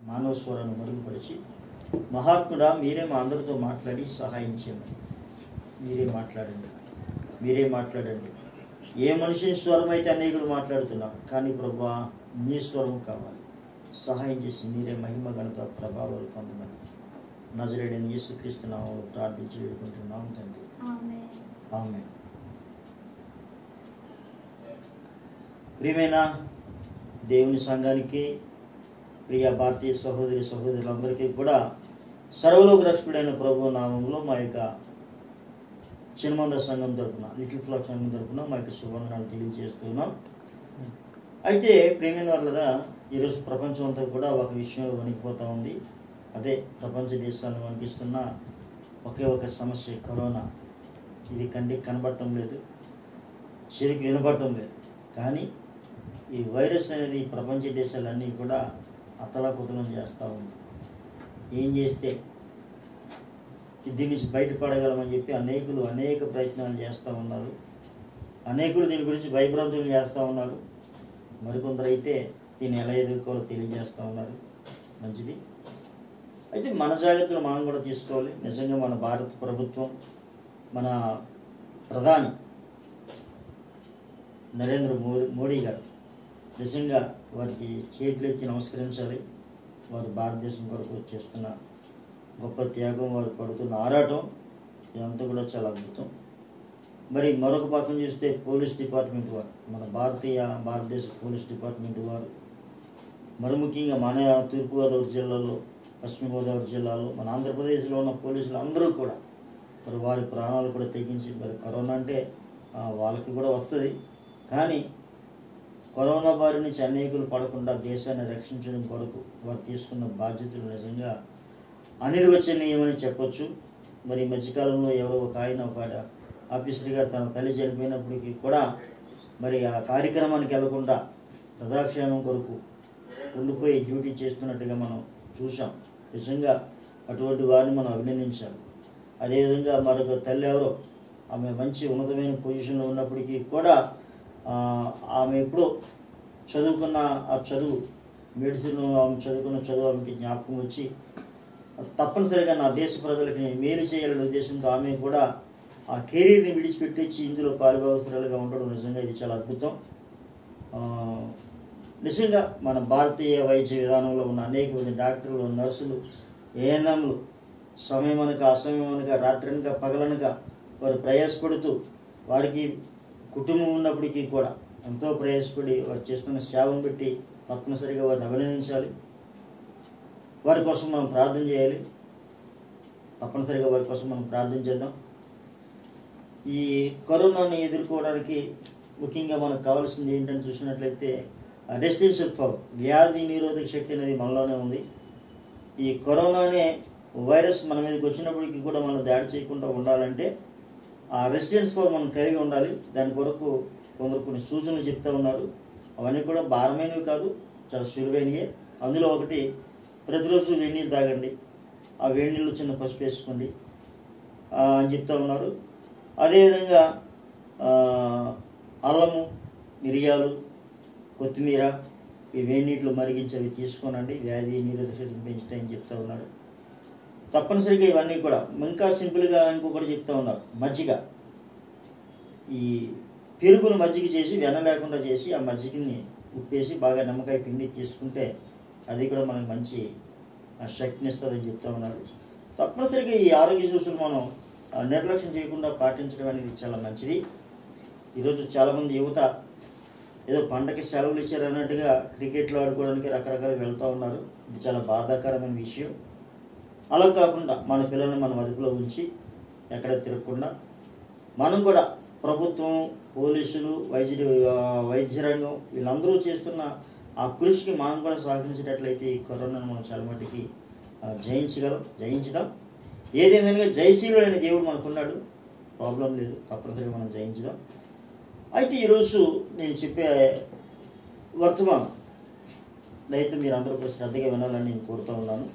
మానవ స్వరాన్ని మరుగుపరిచి మహాత్ముడా మీరే మా అందరితో మాట్లాడి సహాయం చేయండి మీరే మాట్లాడండి మీరే మాట్లాడండి ఏ మనిషిని స్వరం అయితే అనేకులు మాట్లాడుతున్నారు కానీ ప్రభా మీ స్వరం కావాలి సహాయం చేసి మీరే మహిమ గణత ప్రభావాలు పొందమని నజరేడని యేసుక్రీస్తు నామములో ప్రార్థించి వేడుకుంటున్నాం తండ్రి ఆమేన్ ఆమె ప్రియమైన దేవుని సంఘానికి ప్రియ భారతీయ సహోదరి సహోదరులందరికీ కూడా సర్వలోక రక్షకుడైన ప్రభు నామంలో మా యొక్క చిన్నమంద సంఘం తరపున లిటిల్ ఫ్లాక్ సంఘం తరపున మా యొక్క శుభంగాలు తెలియజేస్తున్నాం అయితే ప్రేమైన వాళ్ళరా ఈరోజు ప్రపంచం అంతా కూడా ఒక విషయంలో వణికిపోతూ ఉంది అదే ప్రపంచ దేశాలను వణికిస్తున్న ఒకే ఒక సమస్య కరోనా ఇది కంటికి కనబడటం లేదు చెవికి వినపడటం లేదు కానీ ఈ వైరస్ అనేది ప్రపంచ దేశాలన్నీ కూడా అతలాకుతలం చేస్తూ ఉంది ఏం చేస్తే దీని నుంచి బయటపడగలమని చెప్పి అనేకులు అనేక ప్రయత్నాలు చేస్తూ ఉన్నారు అనేకులు దీని గురించి భయభ్రాంతులు చేస్తూ ఉన్నారు మరికొందరు అయితే దీన్ని ఎలా ఎదుర్కోవాలో తెలియజేస్తూ ఉన్నారు మంచిది అయితే మన జాగ్రత్తలు మనం కూడా తీసుకోవాలి నిజంగా మన భారత ప్రభుత్వం మన ప్రధాని నరేంద్ర మోడీ మోడీ గారు నిజంగా వారికి చేతులు ఎత్తి నమస్కరించాలి వారు భారతదేశం కొరకు చేస్తున్న గొప్ప త్యాగం వారు పడుతున్న ఆరాటం ఇదంతా కూడా చాలా అద్భుతం మరి మరొక పక్కన చూస్తే పోలీస్ డిపార్ట్మెంట్ వారు మన భారతీయ భారతదేశ పోలీస్ డిపార్ట్మెంట్ వారు మరి ముఖ్యంగా మన తూర్పుగోదావరి జిల్లాలో పశ్చిమ గోదావరి జిల్లాలో మన ఆంధ్రప్రదేశ్లో ఉన్న పోలీసులు అందరూ కూడా మరి వారి ప్రాణాలు కూడా తెగించి మరి కరోనా అంటే ఆ, వాళ్ళకి కూడా వస్తుంది కానీ కరోనా బారి నుంచి అనేకులు పడకుండా దేశాన్ని రక్షించడం కొరకు వారు తీసుకున్న బాధ్యతలు నిజంగా అనిర్వచనీయమని చెప్పొచ్చు మరి ఈ మధ్యకాలంలో ఎవరో ఒక ఆయన ఒక ఆఫీసర్గా తన తల్లి చనిపోయినప్పటికీ కూడా మరి ఆ కార్యక్రమానికి వెళ్లకుండా ప్రజాక్షేమం కొరకు ఉండిపోయి డ్యూటీ చేస్తున్నట్టుగా మనం చూసాం నిజంగా అటువంటి వారిని మనం అభినందించాలి అదేవిధంగా మరొక తల్లి ఎవరో ఆమె మంచి ఉన్నతమైన పొజిషన్లో ఉన్నప్పటికీ కూడా ఆ, ఆమె ఎప్పుడో చదువుకున్న ఆ చదువు మెడిసిన్ ఆమె చదువుకున్న చదువు ఆమెకి జ్ఞాపకం వచ్చి తప్పనిసరిగా నా దేశ ప్రజలకి నేను మేలు చేయాలనే ఉద్దేశంతో ఆమె కూడా ఆ కెరీర్ని విడిచిపెట్టేసి ఇందులో పారిభాగస్తురాలుగా ఉండడం నిజంగా ఇది చాలా అద్భుతం ఆ, నిజంగా మన భారతీయ వైద్య విధానంలో ఉన్న అనేక మంది డాక్టర్లు నర్సులు ఏఎన్ఎంలు సమయం అనక అసమయం అనక రాత్రనక పగలనక వారు ప్రయాసపడుతూ వారికి కుటుంబం ఉన్నప్పటికీ కూడా ఎంతో ప్రయాసపడి వారు చేస్తున్న సేవను బట్టి తప్పనిసరిగా వారిని అభినందించాలి వారి కోసం మనం ప్రార్థన చేయాలి తప్పనిసరిగా వారి కోసం మనం ప్రార్థన చేద్దాం ఈ కరోనాని ఎదుర్కోవడానికి ముఖ్యంగా మనకు కావాల్సింది ఏంటని చూసినట్లయితే రెసిడెన్షియల్ పవర్ వ్యాధి నిరోధక శక్తి అనేది మనలోనే ఉంది ఈ కరోనా అనే వైరస్ మన మీదకి వచ్చినప్పటికీ కూడా మనం దాడి చేయకుండా ఉండాలంటే ఆ రెసిడెన్స్ పవర్ మనం కలిగి ఉండాలి దాని కొరకు కొందరు కొన్ని సూచనలు చెప్తా ఉన్నారు అవన్నీ కూడా భారమైనవి కాదు చాలా సులువైనవి అందులో ఒకటి ప్రతిరోజు వేడినీళ్ళు తాగండి ఆ వేడినీళ్ళు చిన్న పసుపు వేసుకోండి ఆ, అని చెప్తా ఉన్నారు అదేవిధంగా ఆ, అల్లము మిరియాలు కొత్తిమీర ఈ వేడి నీటిలో మరిగించి అవి తీసుకోనండి వ్యాధి నిరోధక శక్తిని పెంచుతాయని చెప్తా ఉన్నారు తప్పనిసరిగా ఇవన్నీ కూడా ఇంకా సింపుల్గా ఇంకొకటి చెప్తా ఉన్నారు మజ్జిగ ఈ పెరుగును మజ్జిగ చేసి వెన లేకుండా చేసి ఆ మజ్జిగని ఉప్పేసి బాగా నిమ్మకాయ పిండి తీసుకుంటే అది కూడా మనకు మంచి ఆ, శక్తిని ఇస్తుందని చెప్తా ఉన్నారు తప్పనిసరిగా ఈ ఆరోగ్య సూచనలు మనం ఆ, నిర్లక్ష్యం చేయకుండా పాటించడం అనేది చాలా మంచిది ఈరోజు చాలామంది యువత ఏదో పండగకి సెలవులు ఇచ్చారు అన్నట్టుగా క్రికెట్లు ఆడుకోవడానికి రకరకాలుగా వెళ్తూ ఉన్నారు ఇది చాలా బాధాకరమైన విషయం అలా కాకుండా మన పిల్లల్ని మనం అదుపులో ఉంచి ఎక్కడ తిరగకుండా మనం కూడా ప్రభుత్వం పోలీసులు వైద్య ఆ, వైద్య రంగం వీళ్ళందరూ చేస్తున్న ఆ కృషికి మనం కూడా సహకరించేటట్లయితే ఈ కరోనాను మనం చాలా మటుకి ఆ, జయించగలం జయించుదాం ఏదేమైనా జయశీలుడు అనే దేవుడు మనకున్నాడు ప్రాబ్లం లేదు తప్పనిసరిగా మనం జయించుదాం అయితే ఈరోజు నేను చెప్పే వర్తమానం దయతో మీరు అందరూ కూడా శ్రద్ధగా వినాలని నేను కోరుతూ ఉన్నాను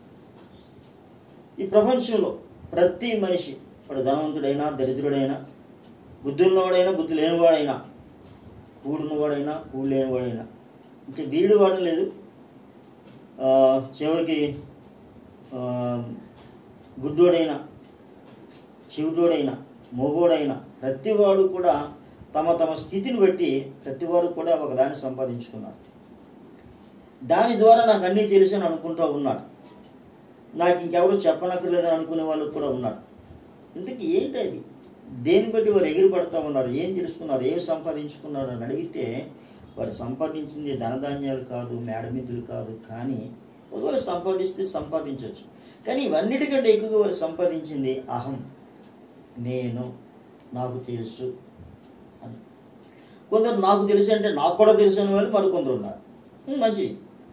ఈ ప్రపంచంలో ప్రతి మనిషి వాడు ధనవంతుడైనా దరిద్రుడైనా బుద్ధి ఉన్నవాడైనా బుద్ధి లేనివాడైనా కూడున్నవాడైనా కూడు లేనివాడైనా ఇంకా వీడు వాడడం లేదు ఆ, చివరికి ఆ, గుడ్డోడైన చెవిటోడైన మొగోడైన ప్రతివాడు కూడా తమ తమ స్థితిని బట్టి ప్రతివారు కూడా ఒకదాన్ని సంపాదించుకున్నారు దాని ద్వారా నాకు అన్నీ తెలుసు అని అనుకుంటూ ఉన్నాడు నాకు ఇంకెవరు చెప్పనక్కర్లేదని అనుకునే వాళ్ళు కూడా ఉన్నారు ఇంతకీ ఏంటి అది దేన్ని బట్టి వారు ఎగిరి పడతా ఉన్నారు ఏం తెలుసుకున్నారు ఏం సంపాదించుకున్నారు అని అడిగితే వారు సంపాదించింది ధనధాన్యాలు కాదు మేడమిద్దులు కాదు కానీ ఒకవేళ సంపాదిస్తే సంపాదించవచ్చు కానీ ఇవన్నిటికంటే ఎక్కువగా వారు సంపాదించింది అహం నేను నాకు తెలుసు అని కొందరు నాకు తెలుసు అంటే నాకు కూడా తెలుసు అనే వాళ్ళు మరికొందరు ఉన్నారు ఉం, మంచిది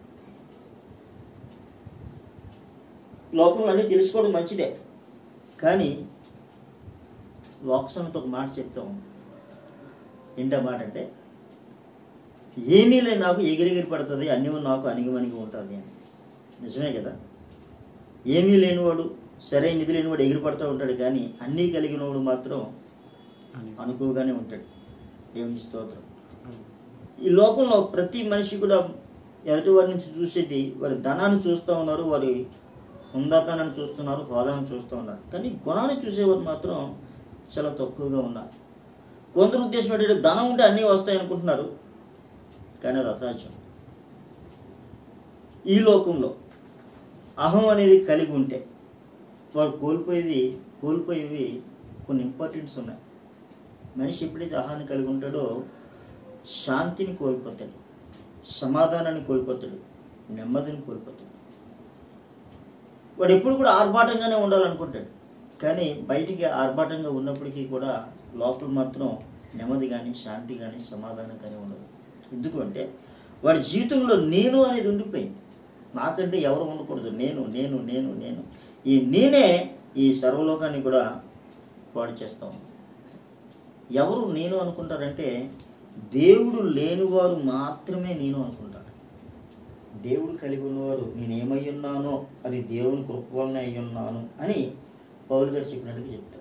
లోకంలో అన్నీ తెలుసుకోవడం మంచిదే కానీ లోకసంతో ఒక మాట చెప్తాం ఏంటా మాట అంటే ఏమీ లేదు నాకు ఎగిరెగిరి పడుతుంది అన్నీ నాకు అణిగిమణిగి ఉంటుంది అని నిజమే కదా ఏమీ లేనివాడు సరైన నిధి లేనివాడు ఎగిరి పడుతూ ఉంటాడు కానీ అన్నీ కలిగినవాడు మాత్రం అనుకోగానే ఉంటాడు దేవుని స్తోత్రం ఈ లోకంలో ప్రతి మనిషి కూడా ఎదుటి వారి నుంచి చూసేది వారి ధనాన్ని చూస్తూ ఉన్నారు వారి హుందాతనాన్ని చూస్తున్నారు హోదాను చూస్తూ ఉన్నారు కానీ గుణాన్ని చూసేవారు మాత్రం చాలా తక్కువగా ఉన్నారు కొందరు ఉద్దేశం ఏంటంటే ధనం ఉంటే అన్నీ వస్తాయి అనుకుంటున్నారు కానీ అది అసాధ్యం ఈ లోకంలో అహం అనేది కలిగి ఉంటే వారు కోల్పోయేది కోల్పోయేవి కొన్ని ఇంపార్టెంట్స్ ఉన్నాయి మనిషి ఎప్పుడైతే అహాన్ని కలిగి ఉంటాడో శాంతిని కోల్పోతాడు సమాధానాన్ని కోల్పోతాడు నెమ్మదిని కోల్పోతాడు వాడు ఎప్పుడు కూడా ఆర్భాటంగానే ఉండాలనుకుంటాడు కానీ బయటికి ఆర్భాటంగా ఉన్నప్పటికీ కూడా లోపల మాత్రం నెమ్మది కానీ శాంతి కానీ సమాధానం కానీ ఉండదు ఎందుకంటే వాడి జీవితంలో నేను అనేది ఉండిపోయింది నాకంటే ఎవరు ఉండకూడదు నేను నేను నేను నేను ఈ నేనే ఈ సర్వలోకాన్ని కూడా పాడు చేస్తాం ఎవరు నేను అనుకుంటారంటే దేవుడు లేనివారు మాత్రమే నేను అనుకుంటారు దేవుడు కలిగి ఉన్నవారు నేను ఏమై ఉన్నానో అది దేవుని కృప వలన అయి ఉన్నాను అని పౌలు గారు చెప్పినట్టుగా చెప్తారు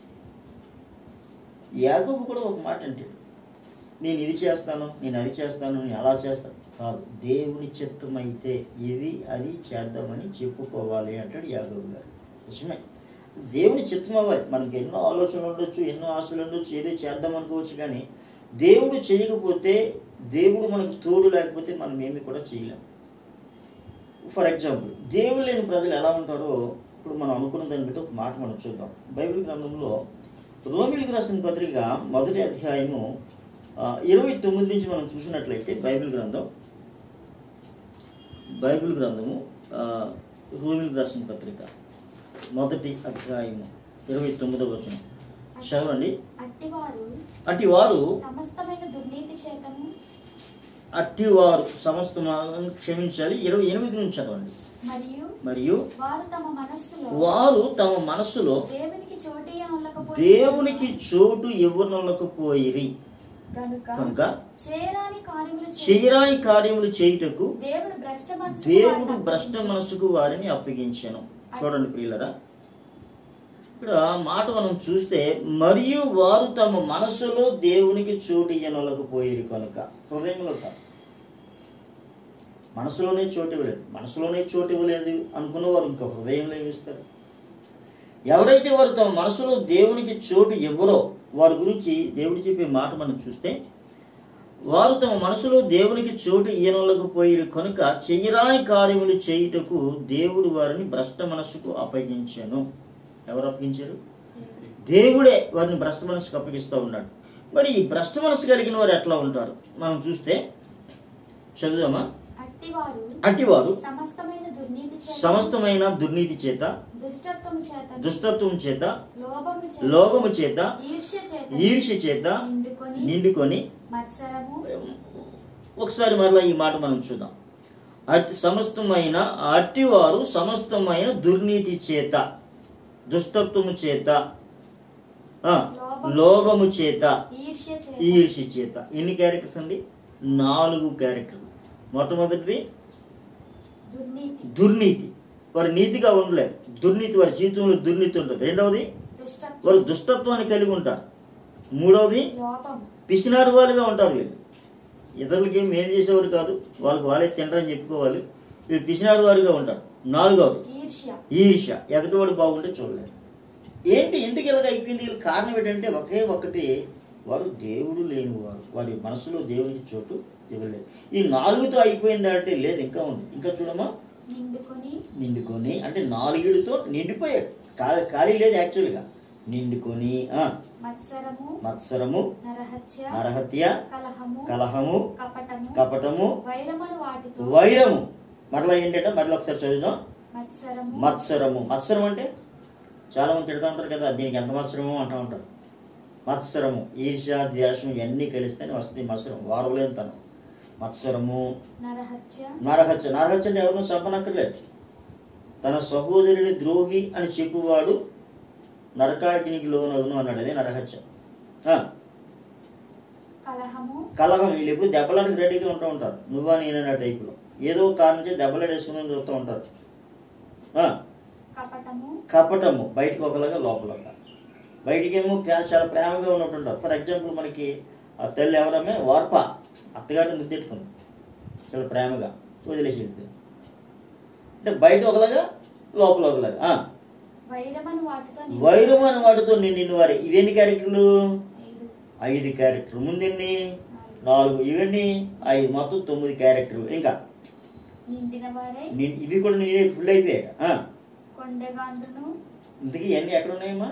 యాగోబు కూడా ఒక మాట అంటాడు నేను ఇది చేస్తాను నేను అది చేస్తాను నేను అలా చేస్తాను కాదు దేవుని చిత్తం అయితే ఇది అది చేద్దామని చెప్పుకోవాలి అంటాడు యాగోబు గారు నిజమే దేవుని చిత్తం అవ్వాలి మనకి ఎన్నో ఆలోచనలు ఉండొచ్చు ఎన్నో ఆశలు ఉండొచ్చు ఏదో చేద్దాం అనుకోవచ్చు కానీ దేవుడు చేయకపోతే దేవుడు మనకు తోడు లేకపోతే మనం ఏమి కూడా చేయలేం ఫర్ ఎగ్జాంపుల్ దేవుడు లేని ప్రజలు ఎలా ఉంటారో ఇప్పుడు మనం అనుకున్న దాన్ని బట్టి ఒక మాట మనం చూద్దాం బైబిల్ గ్రంథంలో రోమిలికి రాసిన పత్రిక మొదటి అధ్యాయము ఆ, ఇరవై తొమ్మిది నుంచి మనం చూసినట్లయితే బైబిల్ గ్రంథం బైబిల్ గ్రంథము ఆ, రోమిలికి రాసిన పత్రిక మొదటి అధ్యాయము ఇరవై తొమ్మిదవ వచనం చదవండి అట్టివారు అట్టి వారు సమస్తమైన దుర్నీతి చేతను అట్టి వారు సమస్త క్షమించాలి ఇరవై ఎనిమిది నుంచి చదవండి మరియు మరియు వారు తమ మనస్సులో వారు తమ మనస్సులో దేవునికి చోటీయనులకపోయి దేవునికి చోటు ఇవ్వనొల్లకపోయిరి గనుక కనుక చేయరాని కార్యములు చేయ- చేయరాని కార్యములు చేయుటకు దేవుడు భ్రష్ట మనసుకు దేవుడు వారిని భ్రష్ట అప్పగించెను. మనసుకు వారిని అప్పగించను చూడండి ప్రియులరా ఇక్కడ మాట మనం చూస్తే మరియు వారు తమ మనసులో దేవునికి చోటు ఇయ్యనొలకపోయిరు కనుక హృదయంలో కాదు మనసులోనే చోటు ఇవ్వలేదు మనసులోనే చోటు ఇవ్వలేదు అనుకున్న వారు ఇంకా హృదయంలో ఏమిస్తారు ఎవరైతే వారు తమ మనసులో దేవునికి చోటు ఇవ్వరో వారి గురించి దేవుడు చెప్పే మాట మనం చూస్తే వారు తమ మనసులో దేవునికి చోటు ఇయ్యనలేకపోయిరు కనుక చెయ్యరాని కార్యములు చేయుటకు దేవుడు వారిని భ్రష్ట మనస్సుకు అప్పగించాను ఎవరు అప్పగించారు దేవుడే వారిని భ్రష్ట మనసుకు అప్పగిస్తూ ఉన్నాడు మరి ఈ భ్రష్ట మనసు కలిగిన వారు ఎట్లా ఉంటారు మనం చూస్తే చదువుదామా అట్టివారు అట్టివారు సమస్తమైన దుర్నీతి చేత సమస్తమైన దుర్నీతి చేత దుష్టత్వము చేత దుష్టత్వం చేత లోభము చేత లోభము చేత ఈర్ష్య చేత ఈర్ష్య చేత నిండుకొని నిండుకొని మత్సరము ఒకసారి మరలా ఈ మాట మనం చూద్దాం అట్టి సమస్తమైన అట్టివారు సమస్తమైన దుర్నీతి చేత దుష్టత్వము చేత ఆ, లోభము చేత ఈర్ష్య చేత ఈర్ష్య చేత ఎన్ని క్యారెక్టర్స్ అండి నాలుగు క్యారెక్టర్లు మొట్టమొదటిది దుర్నీతి దుర్నీతి వారు నీతిగా ఉండలేరు దుర్నీతి వారి జీవితంలో దుర్నీతి ఉంటుంది రెండవది దుష్టత్వం వారు దుష్టత్వాన్ని కలిగి ఉంటారు మూడవది లోపం పిసినారు వాళ్ళుగా ఉంటారు వీళ్ళు ఇతరులకి ఏం ఏం చేసేవారు కాదు వాళ్ళకి వాళ్ళే తినరని చెప్పుకోవాలి వీడు పిసినారు వారుగా ఉంటారు నాలుగవది ఈర్ష్య ఈర్ష్య ఎదుటివాడు బాగుంటే చూడలేదు ఏంటి ఎందుకు ఇలాగ అయిపోయింది వీళ్ళ కారణం ఏంటంటే ఒకే ఒకటి వారు దేవుడు లేని వారు వారి మనసులో దేవునికి చోటు ఇవ్వలేదు ఈ నాలుగుతో అయిపోయిందా అంటే లేదు ఇంకా ఉంది ఇంకా చూడమా నిండుకొని నిండుకొని అంటే నాలుగిడితో నిండిపోయాడు ఖాళీ ఖాళీ లేదు యాక్చువల్గా నిండుకొని ఆ, మత్సరము మత్సరము నరహత్య నరహత్య కలహము కలహము కపటము కపటము వైరమను వాటితో వైరము మరలా ఏంటంటే మరలా ఒకసారి చదువుదాం మత్సరము మత్సరము మత్సరం అంటే చాలా మంది తిడతా ఉంటారు కదా దీనికి ఎంత మత్సరము అంటూ ఉంటారు మత్సరము ఈర్ష్య ద్వేషం ఇవన్నీ కలిస్తేనే వస్తుంది మత్సరం వారవలేని తనం మత్సరము నరహత్య నరహత్య నరహత్య అంటే ఎవరినో చంపనక్కర్లేదు తన సహోదరుని ద్రోహి అని చెప్పువాడు నరకాగ్నికి లోనవును అన్నాడు అదే నరహత్య ఆ, కలహము కలహం వీళ్ళు ఎప్పుడు దెబ్బలాడికి రెడీగా ఉంటూ ఉంటారు నువ్వా నేనన్న టైపులో ఏదో ఒక కారణం చేసి దెబ్బలాడేసుకుని చూస్తూ ఉంటారు ఆ, కపటము కపటము బయటకు ఒకలాగా లోపలగా బయటికేమో ప్రా- చాలా ప్రేమగా ఉన్నట్టుంటారు ఫర్ ఎగ్జాంపుల్ మనకి ఆ తల్లి ఎవరమే వార్ప అత్తగారిని ముద్దెట్టుకుంది చాలా ప్రేమగా వదిలేసి వెళ్ళిపోయింది అంటే బయట ఒకలాగా లోపల ఒకలాగా ఆ, వైరమను వాటితో నిండు- వైరం అని వాటితో నిండిన వారి ఇవెన్ని క్యారెక్టర్లు ఐదు ఐదు క్యారెక్టర్ ముందెన్ని నాలుగు. నాలుగు ఇవన్నీ ఐదు మొత్తం తొమ్మిది క్యారెక్టర్లు ఇంకా నిండిన వారై ని- ఇవి కూడా నిండి ఫుల్ అయిపోయాయి ఆ, కొండగాండ్రును ఇంతకీ ఇవన్నీ ఎక్కడ ఉన్నాయమ్మా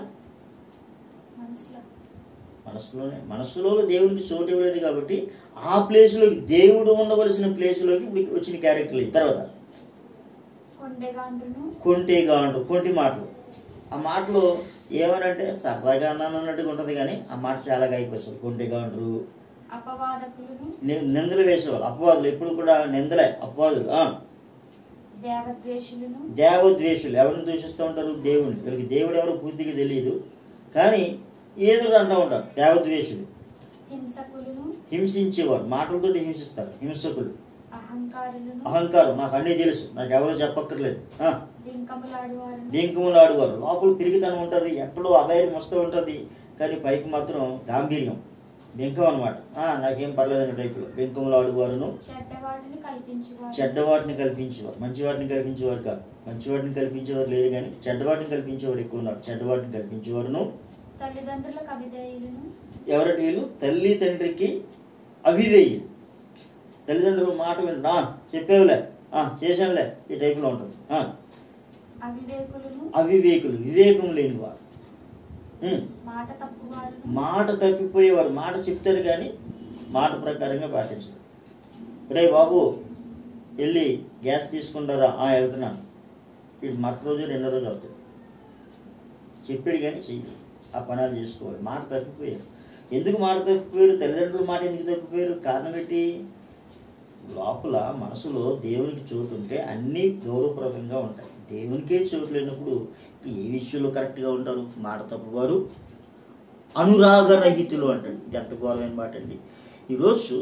మనసులో మనసులోనే మనసులో దేవుడికి చోటు ఇవ్వలేదు కాబట్టి ఆ ప్లేస్లోకి దేవుడు ఉండవలసిన ప్లేస్లోకి ఇప్పుడు వచ్చిన క్యారెక్టర్లు ఇవి. తర్వాత కొండగాండ్రును కొంటేగాండు కొంటి మాటలు ఆ మాటలు ఏమనంటే సరదాగా అన్నాను అన్నట్టుగా ఉంటుంది కానీ ఆ మాట చాలా అయిపోతుంది కొంటేగాండ్రు అపవాదకులను ని- నిందలు వేసేవాళ్ళు అపవాదులు ఎప్పుడు కూడా నిందలే అపవాదులు ఆ. దేవద్వేషులను దేవద్వేషులు ఎవరిని దూషిస్తూ ఉంటారు దేవుడిని వీళ్ళకి దేవుడు ఎవరో పూర్తిగా తెలియదు కానీ ఏదో ఒకటి అంటూ ఉంటారు దేవద్వేషులు హింసకులను హింసించేవారు మాటలతో హింసిస్తారు హింసకులు అహంకారులను అహంకారం నాకు అన్నీ తెలుసు నాకు ఎవరు చెప్పక్కర్లేదు ఆ, బింకములాడువారును డీంకుములు ఆడువారు లోపల పిరిగితనం ఉంటుంది ఎక్కడో అధైర్యం వస్తూ ఉంటుంది కానీ పైకి మాత్రం గాంభీర్యం బెంకం అనమాట నాకేం పర్లేదు అనే టైపులో బెంకములు ఆడువారును చెడ్డవాటిని కల్పించువారు చెడ్డవాటిని కల్పించేవారు మంచి వాటిని కల్పించేవారు కాదు మంచి వాటిని కల్పించేవారు లేరు కానీ చెడ్డవాటిని కల్పించేవారు ఎక్కువ ఉన్నారు చెడ్డవాటిని కల్పించేవారును తల్లిదండ్రులకు అవిధేయులను ఎవరికి వీళ్ళు తల్లి తండ్రికి అవిధేయులు తల్లిదండ్రులు మాట వింటా చెప్పేవులే ఆ, చేశానులే ఈ టైపులో ఉంటుంది ఆ, అవివేకులను అవివేకులు వివేకం లేని వారు ఉమ్, మాట తప్పువారును మాట తప్పిపోయేవారు మాట చెప్తారు కానీ మాట ప్రకారంగా పాటించరు రే బాబు వెళ్ళి గ్యాస్ తీసుకుంటారా ఆ వెళ్తున్నాను ఇటు మరుసటి రోజు రెండో రోజు అవుతుంది చెప్పాడు కానీ చెయ్యి ఆ పనాలు చేసుకోవాలి మాట తప్పిపోయారు ఎందుకు మాట తప్పిపోయారు తల్లిదండ్రుల మాట ఎందుకు తప్పిపోయారు కారణం ఏంటి లోపల మనసులో దేవునికి చోటు ఉంటే అన్నీ గౌరవప్రదంగా ఉంటాయి దేవునికే చోటు లేనప్పుడు ఏ విషయంలో కరెక్ట్గా ఉంటారు మాట తప్పువారు అనురాగరహితులు అంటాడు ఇది ఎంత ఘోరమైన మాట అండి ఈరోజు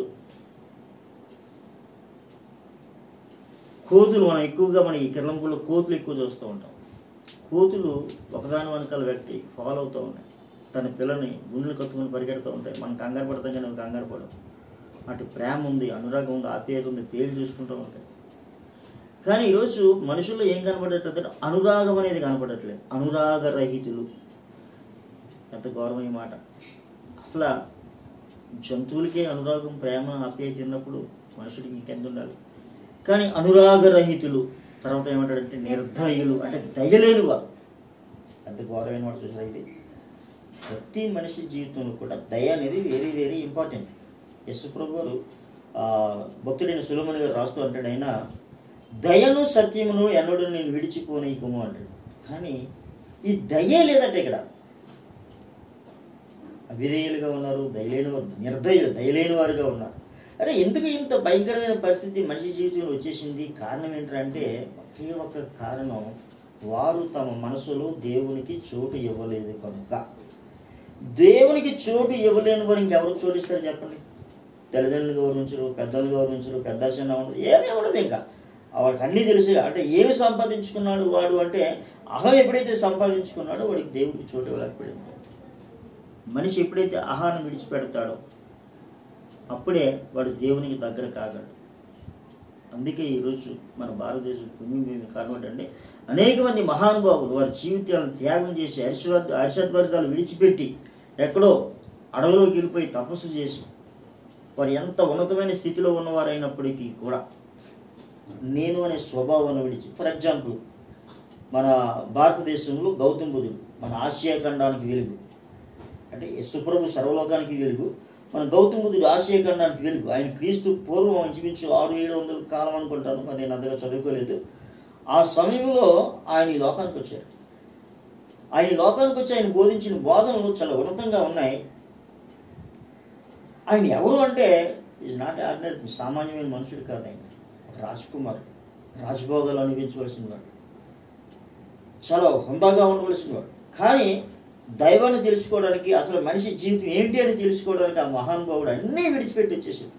కోతులు మనం ఎక్కువగా మన ఈ కిరణంపుల్లో కోతులు ఎక్కువ చూస్తూ ఉంటాం కోతులు ఒకదాని వెనకాల వ్యక్తి ఫాలో అవుతూ ఉన్నాయి తన పిల్లని గుండెలు కత్తుకుని పరిగెడుతూ ఉంటాయి మనం కంగారు పడతాం కానీ అవి కంగారు పడవు అటు ప్రేమ ఉంది అనురాగం ఉంది ఆప్యాయత ఉంది పేరు చూసుకుంటూ ఉంటాయి కానీ ఈరోజు మనుషుల్లో ఏం కనపడట్లేదు అనురాగం అనేది కనపడట్లేదు అనురాగరహితులు ఎంత గౌరవమైన మాట అసలు జంతువులకే అనురాగం ప్రేమ ఆప్యాయత ఉన్నప్పుడు మనుషుడికి ఇంకెంత ఉండాలి కానీ అనురాగరహితులు తర్వాత ఏమంటాడంటే నిర్దయులు అంటే దయలేని వారు ఎంత గౌరవమైన మాట చూసారా ఇది ప్రతి మనిషి జీవితంలో కూడా దయ అనేది వెరీ వెరీ ఇంపార్టెంట్ యశుప్రభు గారు ఆ, భక్తుడైన సులమని గారు రాస్తూ అంటాడు ఆయన దయను సత్యమును ఎన్నడూ నేను విడిచిపోనీయకము అంటాడు కానీ ఈ దయే లేదంటే ఇక్కడ అవిధేయులుగా ఉన్నారు దయలేని వారు నిర్దయులు దయలేని వారుగా ఉన్నారు అరే ఎందుకు ఇంత భయంకరమైన పరిస్థితి మనిషి జీవితంలో వచ్చేసింది కారణం ఏంటంటే ఒకే ఒక కారణం వారు తమ మనసులో దేవునికి చోటు ఇవ్వలేదు కనుక దేవునికి చోటు ఇవ్వలేని వారు ఇంకెవరికి చోటు ఇస్తారు చెప్పండి తల్లిదండ్రులు గౌరవించరు పెద్దలు గౌరవించరు పెద్ద చిన్న ఉండదు ఏమీ ఉండదు ఇంకా వాడికి అన్నీ తెలుసు అంటే ఏమి సంపాదించుకున్నాడు వాడు అంటే అహం ఎప్పుడైతే సంపాదించుకున్నాడో వాడికి దేవుడికి చోటు ఇవ్వలేకపోయింది మనిషి ఎప్పుడైతే అహాన్ని విడిచిపెడతాడో అప్పుడే వాడు దేవునికి దగ్గర కాగలడు అందుకే ఈరోజు మన భారతదేశం పుణ్యభూమి కాబట్టి అండి అనేక మంది మహానుభావులు వారి జీవితాలను త్యాగం చేసి హర్షవర్ధ హర్షద్వర్గాలు విడిచిపెట్టి ఎక్కడో అడవిలోకి వెళ్ళిపోయి తపస్సు చేసి వారు ఎంత ఉన్నతమైన స్థితిలో ఉన్నవారైనప్పటికీ కూడా నేను అనే స్వభావాన్ని విడిచి ఫర్ ఎగ్జాంపుల్ మన భారతదేశంలో గౌతమ్ బుద్ధుడు మన ఆసియా ఖండానికి వెలుగు అంటే యశుప్రభు సర్వలోకానికి వెలుగు మన గౌతమ బుద్ధుడు ఆసియా ఖండానికి వెలుగు ఆయన క్రీస్తు పూర్వం ఇంచుమించు ఆరు ఏడు వందల కాలం అనుకుంటాను మరి నేను అంతగా చదువుకోలేదు ఆ సమయంలో ఆయన ఈ లోకానికి వచ్చారు ఆయన ఈ లోకానికి వచ్చి ఆయన బోధించిన బోధనలు చాలా ఉన్నతంగా ఉన్నాయి ఆయన ఎవరు అంటే ఈజ్ నాట్ ఆర్డినరీ సామాన్యమైన మనుషుడు కాదు ఆయన ఒక రాజకుమార్ రాజభోగాలు అనిపించవలసిన వాడు చాలా హుందాగా ఉండవలసిన వాడు కానీ దైవాన్ని తెలుసుకోవడానికి అసలు మనిషి జీవితం ఏంటి అని తెలుసుకోవడానికి ఆ మహానుభావుడు అన్నీ విడిచిపెట్టి వచ్చేసాడు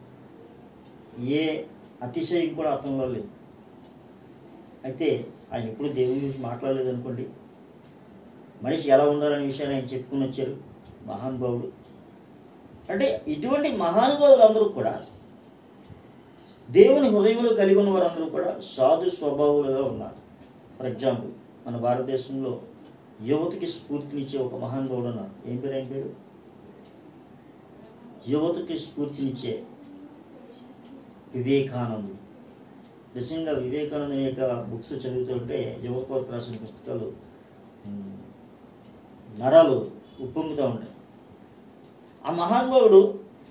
ఏ అతిశయం కూడా అతనిలో లేదు అయితే ఆయన ఎప్పుడు దేవుని గురించి మాట్లాడలేదు అనుకోండి మనిషి ఎలా ఉండాలనే విషయాన్ని ఆయన చెప్పుకుని వచ్చారు మహానుభావుడు అంటే ఇటువంటి మహానుభావులు అందరూ కూడా దేవుని హృదయంలో కలిగి ఉన్న వారందరూ కూడా సాధు స్వభావులుగా ఉన్నారు ఫర్ ఎగ్జాంపుల్ మన భారతదేశంలో యువతకి స్ఫూర్తినిచ్చే ఒక మహానుభావుడు ఉన్నారు ఏం పేరు ఏం పేరు యువతకి స్ఫూర్తినిచ్చే వివేకానందుడు నిజంగా వివేకానంద యొక్క బుక్స్ చదువుతుంటే యువకోర్త రాసిన పుస్తకాలు ఉమ్, నరాలు ఉప్పొంగుతూ ఉంటాయి ఆ మహానుభావుడు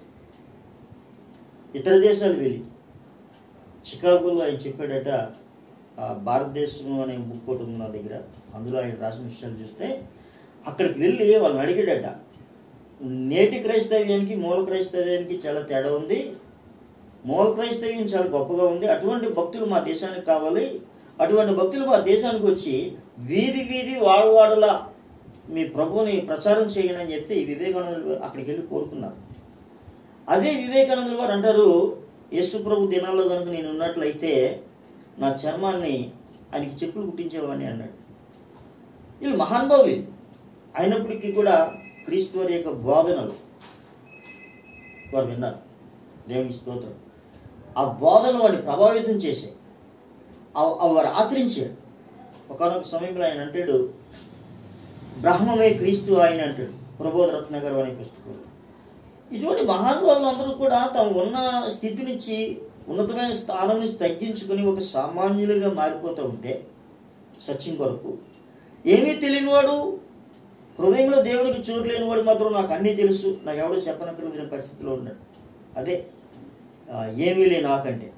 ఇతర దేశాలు వెళ్ళి చికాగోలో ఆయన చెప్పాడట ఆ భారతదేశం అనే బుక్ ఒకటి ఉంది నా దగ్గర అందులో ఆయన రాసిన విషయాలు చూస్తే అక్కడికి వెళ్ళి వాళ్ళని అడిగాడట నేటి క్రైస్తవ్యానికి మూల క్రైస్తవ్యానికి చాలా తేడా ఉంది మూల క్రైస్తవ్యం చాలా గొప్పగా ఉంది అటువంటి భక్తులు మా దేశానికి కావాలి అటువంటి భక్తులు మా దేశానికి వచ్చి వీధి వీధి వాడవాడలా మీ ప్రభువుని ప్రచారం చేయండి అని చెప్తే ఈ వివేకానందులు అక్కడికి వెళ్ళి కోరుకున్నారు అదే వివేకానందులు వారు అంటారు యేసు ప్రభు దినాల్లో కనుక నేను ఉన్నట్లయితే నా చర్మాన్ని ఆయనకి చెప్పులు కుట్టించేవాడిని అన్నాడు వీళ్ళు మహానుభావులు వీళ్ళు. అయినప్పటికీ కూడా క్రీస్తు వారి యొక్క బోధనలు వారు విన్నారు దేవుని స్తోత్రం ఆ బోధనలు వాడిని ప్రభావితం చేశాయి అవ- అవి వారు ఆచరించారు ఒకనొక సమయంలో ఆయన అంటాడు బ్రహ్మమే క్రీస్తు ఆయన అంటాడు ప్రబోధ రత్నగర్ అనే పుస్తకంలో ఇటువంటి మహానుభావులు అందరూ కూడా తాము ఉన్న స్థితి నుంచి ఉన్నతమైన స్థానం నుంచి తగ్గించుకొని ఒక సామాన్యులుగా మారిపోతూ ఉంటే సత్యం కొరకు ఏమీ తెలియనివాడు హృదయంలో దేవునికి చోటు లేనివాడు మాత్రం నాకు అన్నీ తెలుసు నాకు ఎవడో చెప్పనక్కర్లేని పరిస్థితిలో ఉన్నాడు అదే ఆ, ఏమీ లే నాకంటే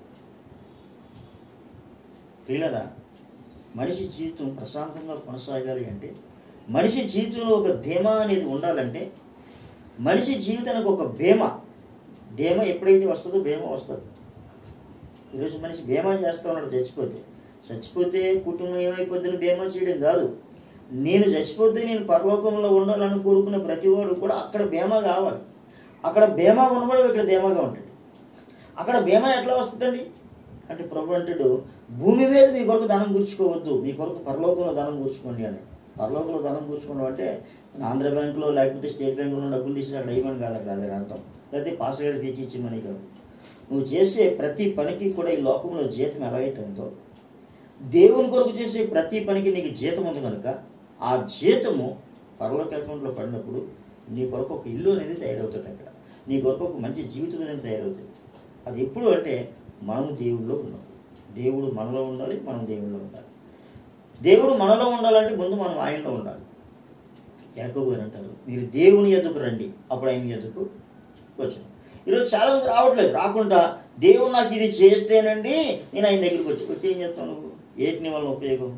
ప్రియులరా మనిషి జీవితం ప్రశాంతంగా కొనసాగాలి అంటే మనిషి జీవితంలో ఒక ధీమా అనేది ఉండాలంటే మనిషి జీవితానికి ఒక బీమా ధీమా ఎప్పుడైతే వస్తుందో బీమా వస్తుంది ఈరోజు మనిషి బీమా చేస్తా ఉన్నాడు చచ్చిపోతే చచ్చిపోతే కుటుంబం ఏమైపోతుందని బీమా చేయడం కాదు నేను చచ్చిపోతే నేను పరలోకంలో ఉండాలని కోరుకునే ప్రతివాడు కూడా అక్కడ బీమా కావాలి అక్కడ బీమా ఉన్నవాడు ఇక్కడ ధీమాగా ఉంటాడు అక్కడ బీమా ఎట్లా వస్తుందండి అంటే ప్రభు అంటాడు భూమి మీద మీ కొరకు ధనం కూర్చుకోవద్దు మీ కొరకు పరలోకంలో ధనం కూర్చుకోండి అని పరలోకంలో ధనం కూర్చుకోవడం అంటే ఆంధ్ర బ్యాంకులో లేకపోతే స్టేట్ బ్యాంకులో డబ్బులు తీసి అక్కడ వేయమని కాదు అక్కడ అదే అర్థం లేకపోతే పాస్ గారు తెచ్చి ఇచ్చిమని కాదు నువ్వు చేసే ప్రతి పనికి కూడా ఈ లోకంలో జీతం ఎలాగైతే ఉందో దేవుని కొరకు చేసే ప్రతి పనికి నీకు జీతం ఉంది కనుక ఆ జీతము పరలోక అకౌంట్లో పడినప్పుడు నీ కొరకు ఒక ఇల్లు అనేది తయారవుతుంది అక్కడ నీ కొరకు ఒక మంచి జీవితం అనేది తయారవుతుంది అది ఎప్పుడు అంటే మనము దేవుడిలో ఉన్నాం దేవుడు మనలో ఉండాలి మనం దేవుడిలో ఉండాలి దేవుడు మనలో ఉండాలంటే ముందు మనం ఆయనలో ఉండాలి యాకోబు గారు అంటారు మీరు దేవుని ఎదుకు రండి అప్పుడు ఆయన ఎదుకు వచ్చాను ఈరోజు చాలా మంది రావట్లేదు రాకుండా దేవుడు నాకు ఇది చేస్తేనండి నేను ఆయన దగ్గరికి వచ్చి వచ్చి ఏం చేస్తావు నువ్వు ఏటిని వల్ల ఉపయోగం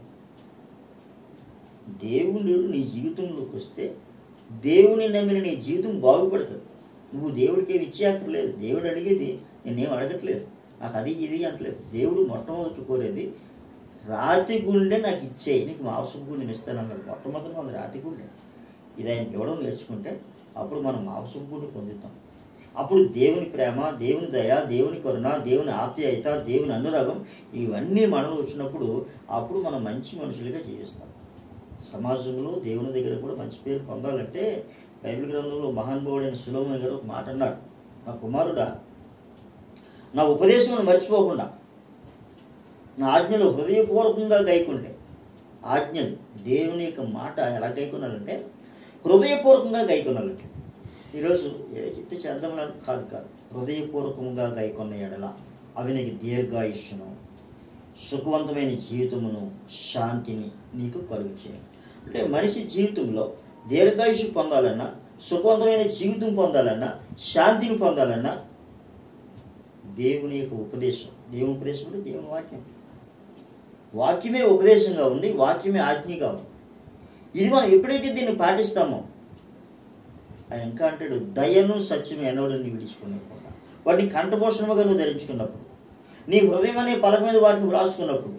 దేవుడు నీ జీవితంలోకి వస్తే దేవుని నమ్మిన నీ జీవితం బాగుపడుతుంది నువ్వు దేవుడికి ఏమి ఇచ్చేయక్కర్లేదు దేవుడు అడిగేది నేనేం అడగట్లేదు నాకు అది ఇది అంటలేదు దేవుడు మొట్టమొదటి కోరేది రాతి గుండె నాకు ఇచ్చేయి నీకు మాంసం గుండెని ఇస్తానన్నాడు మొట్టమొదటి మన రాతి గుండె ఇది ఆయన ఇవ్వడం నేర్చుకుంటే అప్పుడు మనం మాంసం గుండె పొందుతాం అప్పుడు దేవుని ప్రేమ దేవుని దయ దేవుని కరుణ దేవుని ఆప్యాయత దేవుని అనురాగం ఇవన్నీ మనలో వచ్చినప్పుడు అప్పుడు మనం మంచి మనుషులుగా జీవిస్తాం సమాజంలో దేవుని దగ్గర కూడా మంచి పేరు పొందాలంటే బైబిల్ గ్రంథంలో మహానుభావుడైన సులోమన్ గారు ఒక మాట అన్నాడు నా కుమారుడా నా ఉపదేశమును మర్చిపోకుండా నా ఆజ్ఞలు హృదయపూర్వకంగా గైకుంటే ఆజ్ఞలు దేవుని యొక్క మాట ఎలా గైకొనాలంటే హృదయపూర్వకంగా గైకొనాలంటే ఈరోజు ఏ చెప్తే చేద్దామని కాదు కాదు హృదయపూర్వకంగా గైకొన్న ఎడల అవి నీకు దీర్ఘాయుష్ను సుఖవంతమైన జీవితమును శాంతిని నీకు కలుగు చేయాలి అంటే మనిషి జీవితంలో దీర్ఘాయుష్ పొందాలన్నా సుఖవంతమైన జీవితం పొందాలన్నా శాంతిని పొందాలన్నా దేవుని యొక్క ఉపదేశం దేవుని ఉపదేశం అంటే దేవుని వాక్యం వాక్యమే ఉపదేశంగా ఉంది వాక్యమే ఆజ్ఞగా ఉంది ఇది మనం ఎప్పుడైతే దీన్ని పాటిస్తామో ఆయన ఇంకా అంటాడు దయను సత్యము ఎనవడని విడిచుకున్నప్పుడు వాటిని కంఠపోషణముగా నువ్వు ధరించుకున్నప్పుడు నీ హృదయం అనే పలక మీద వాటిని వ్రాసుకున్నప్పుడు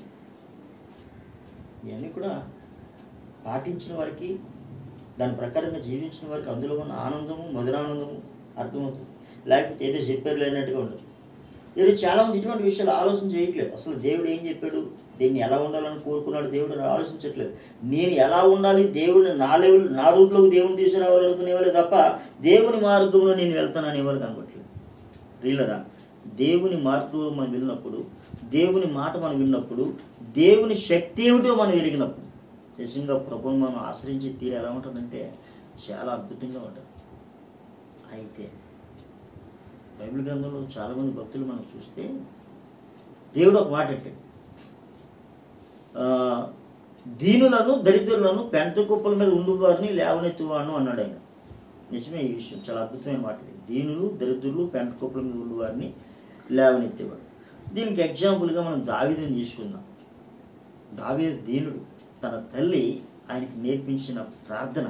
ఇవన్నీ కూడా పాటించిన వారికి దాని ప్రకారంగా జీవించిన వారికి అందులో ఉన్న ఆనందము మధురానందము అర్థమవుతుంది లేకపోతే ఏదో చెప్పారు లేనట్టుగా ఉండదు ఈరోజు చాలామంది ఇటువంటి విషయాలు ఆలోచన చేయట్లేదు అసలు దేవుడు ఏం చెప్పాడు దీన్ని ఎలా ఉండాలని కోరుకున్నాడు దేవుడు అని ఆలోచించట్లేదు నేను ఎలా ఉండాలి దేవుడిని నా లెవెల్ నా రూట్లోకి దేవుని తీసుకురావాలనుకునేవాళ్ళే తప్ప దేవుని మార్గంలో నేను వెళ్తానని ఎవరు కనపట్లేదు రీలరా దేవుని మార్గంలో మనం వెళ్ళినప్పుడు దేవుని మాట మనం విన్నప్పుడు దేవుని శక్తి ఏమిటో మనం ఎరిగినప్పుడు నిజంగా ప్రభుత్వం మనం ఆశ్రయించే తీరు ఎలా ఉంటుందంటే చాలా అద్భుతంగా ఉంటుంది అయితే బైబిల్ గ్రంథంలో చాలామంది భక్తులు మనం చూస్తే దేవుడు ఒక మాట అంటాడు ఆ, దీనులను దరిద్రులను పెంట కుప్పల మీద ఉండువారిని లేవనెత్తువాను అన్నాడు ఆయన నిజమే ఈ విషయం చాలా అద్భుతమైన మాట ఇది దీనులు దరిద్రులు పెంట కుప్పల మీద ఉండువారిని లేవనెత్తేవాడు దీనికి ఎగ్జాంపుల్గా మనం దావీదుని తీసుకుందాం దావీదు దీనుడు తన తల్లి ఆయనకి నేర్పించిన ప్రార్థన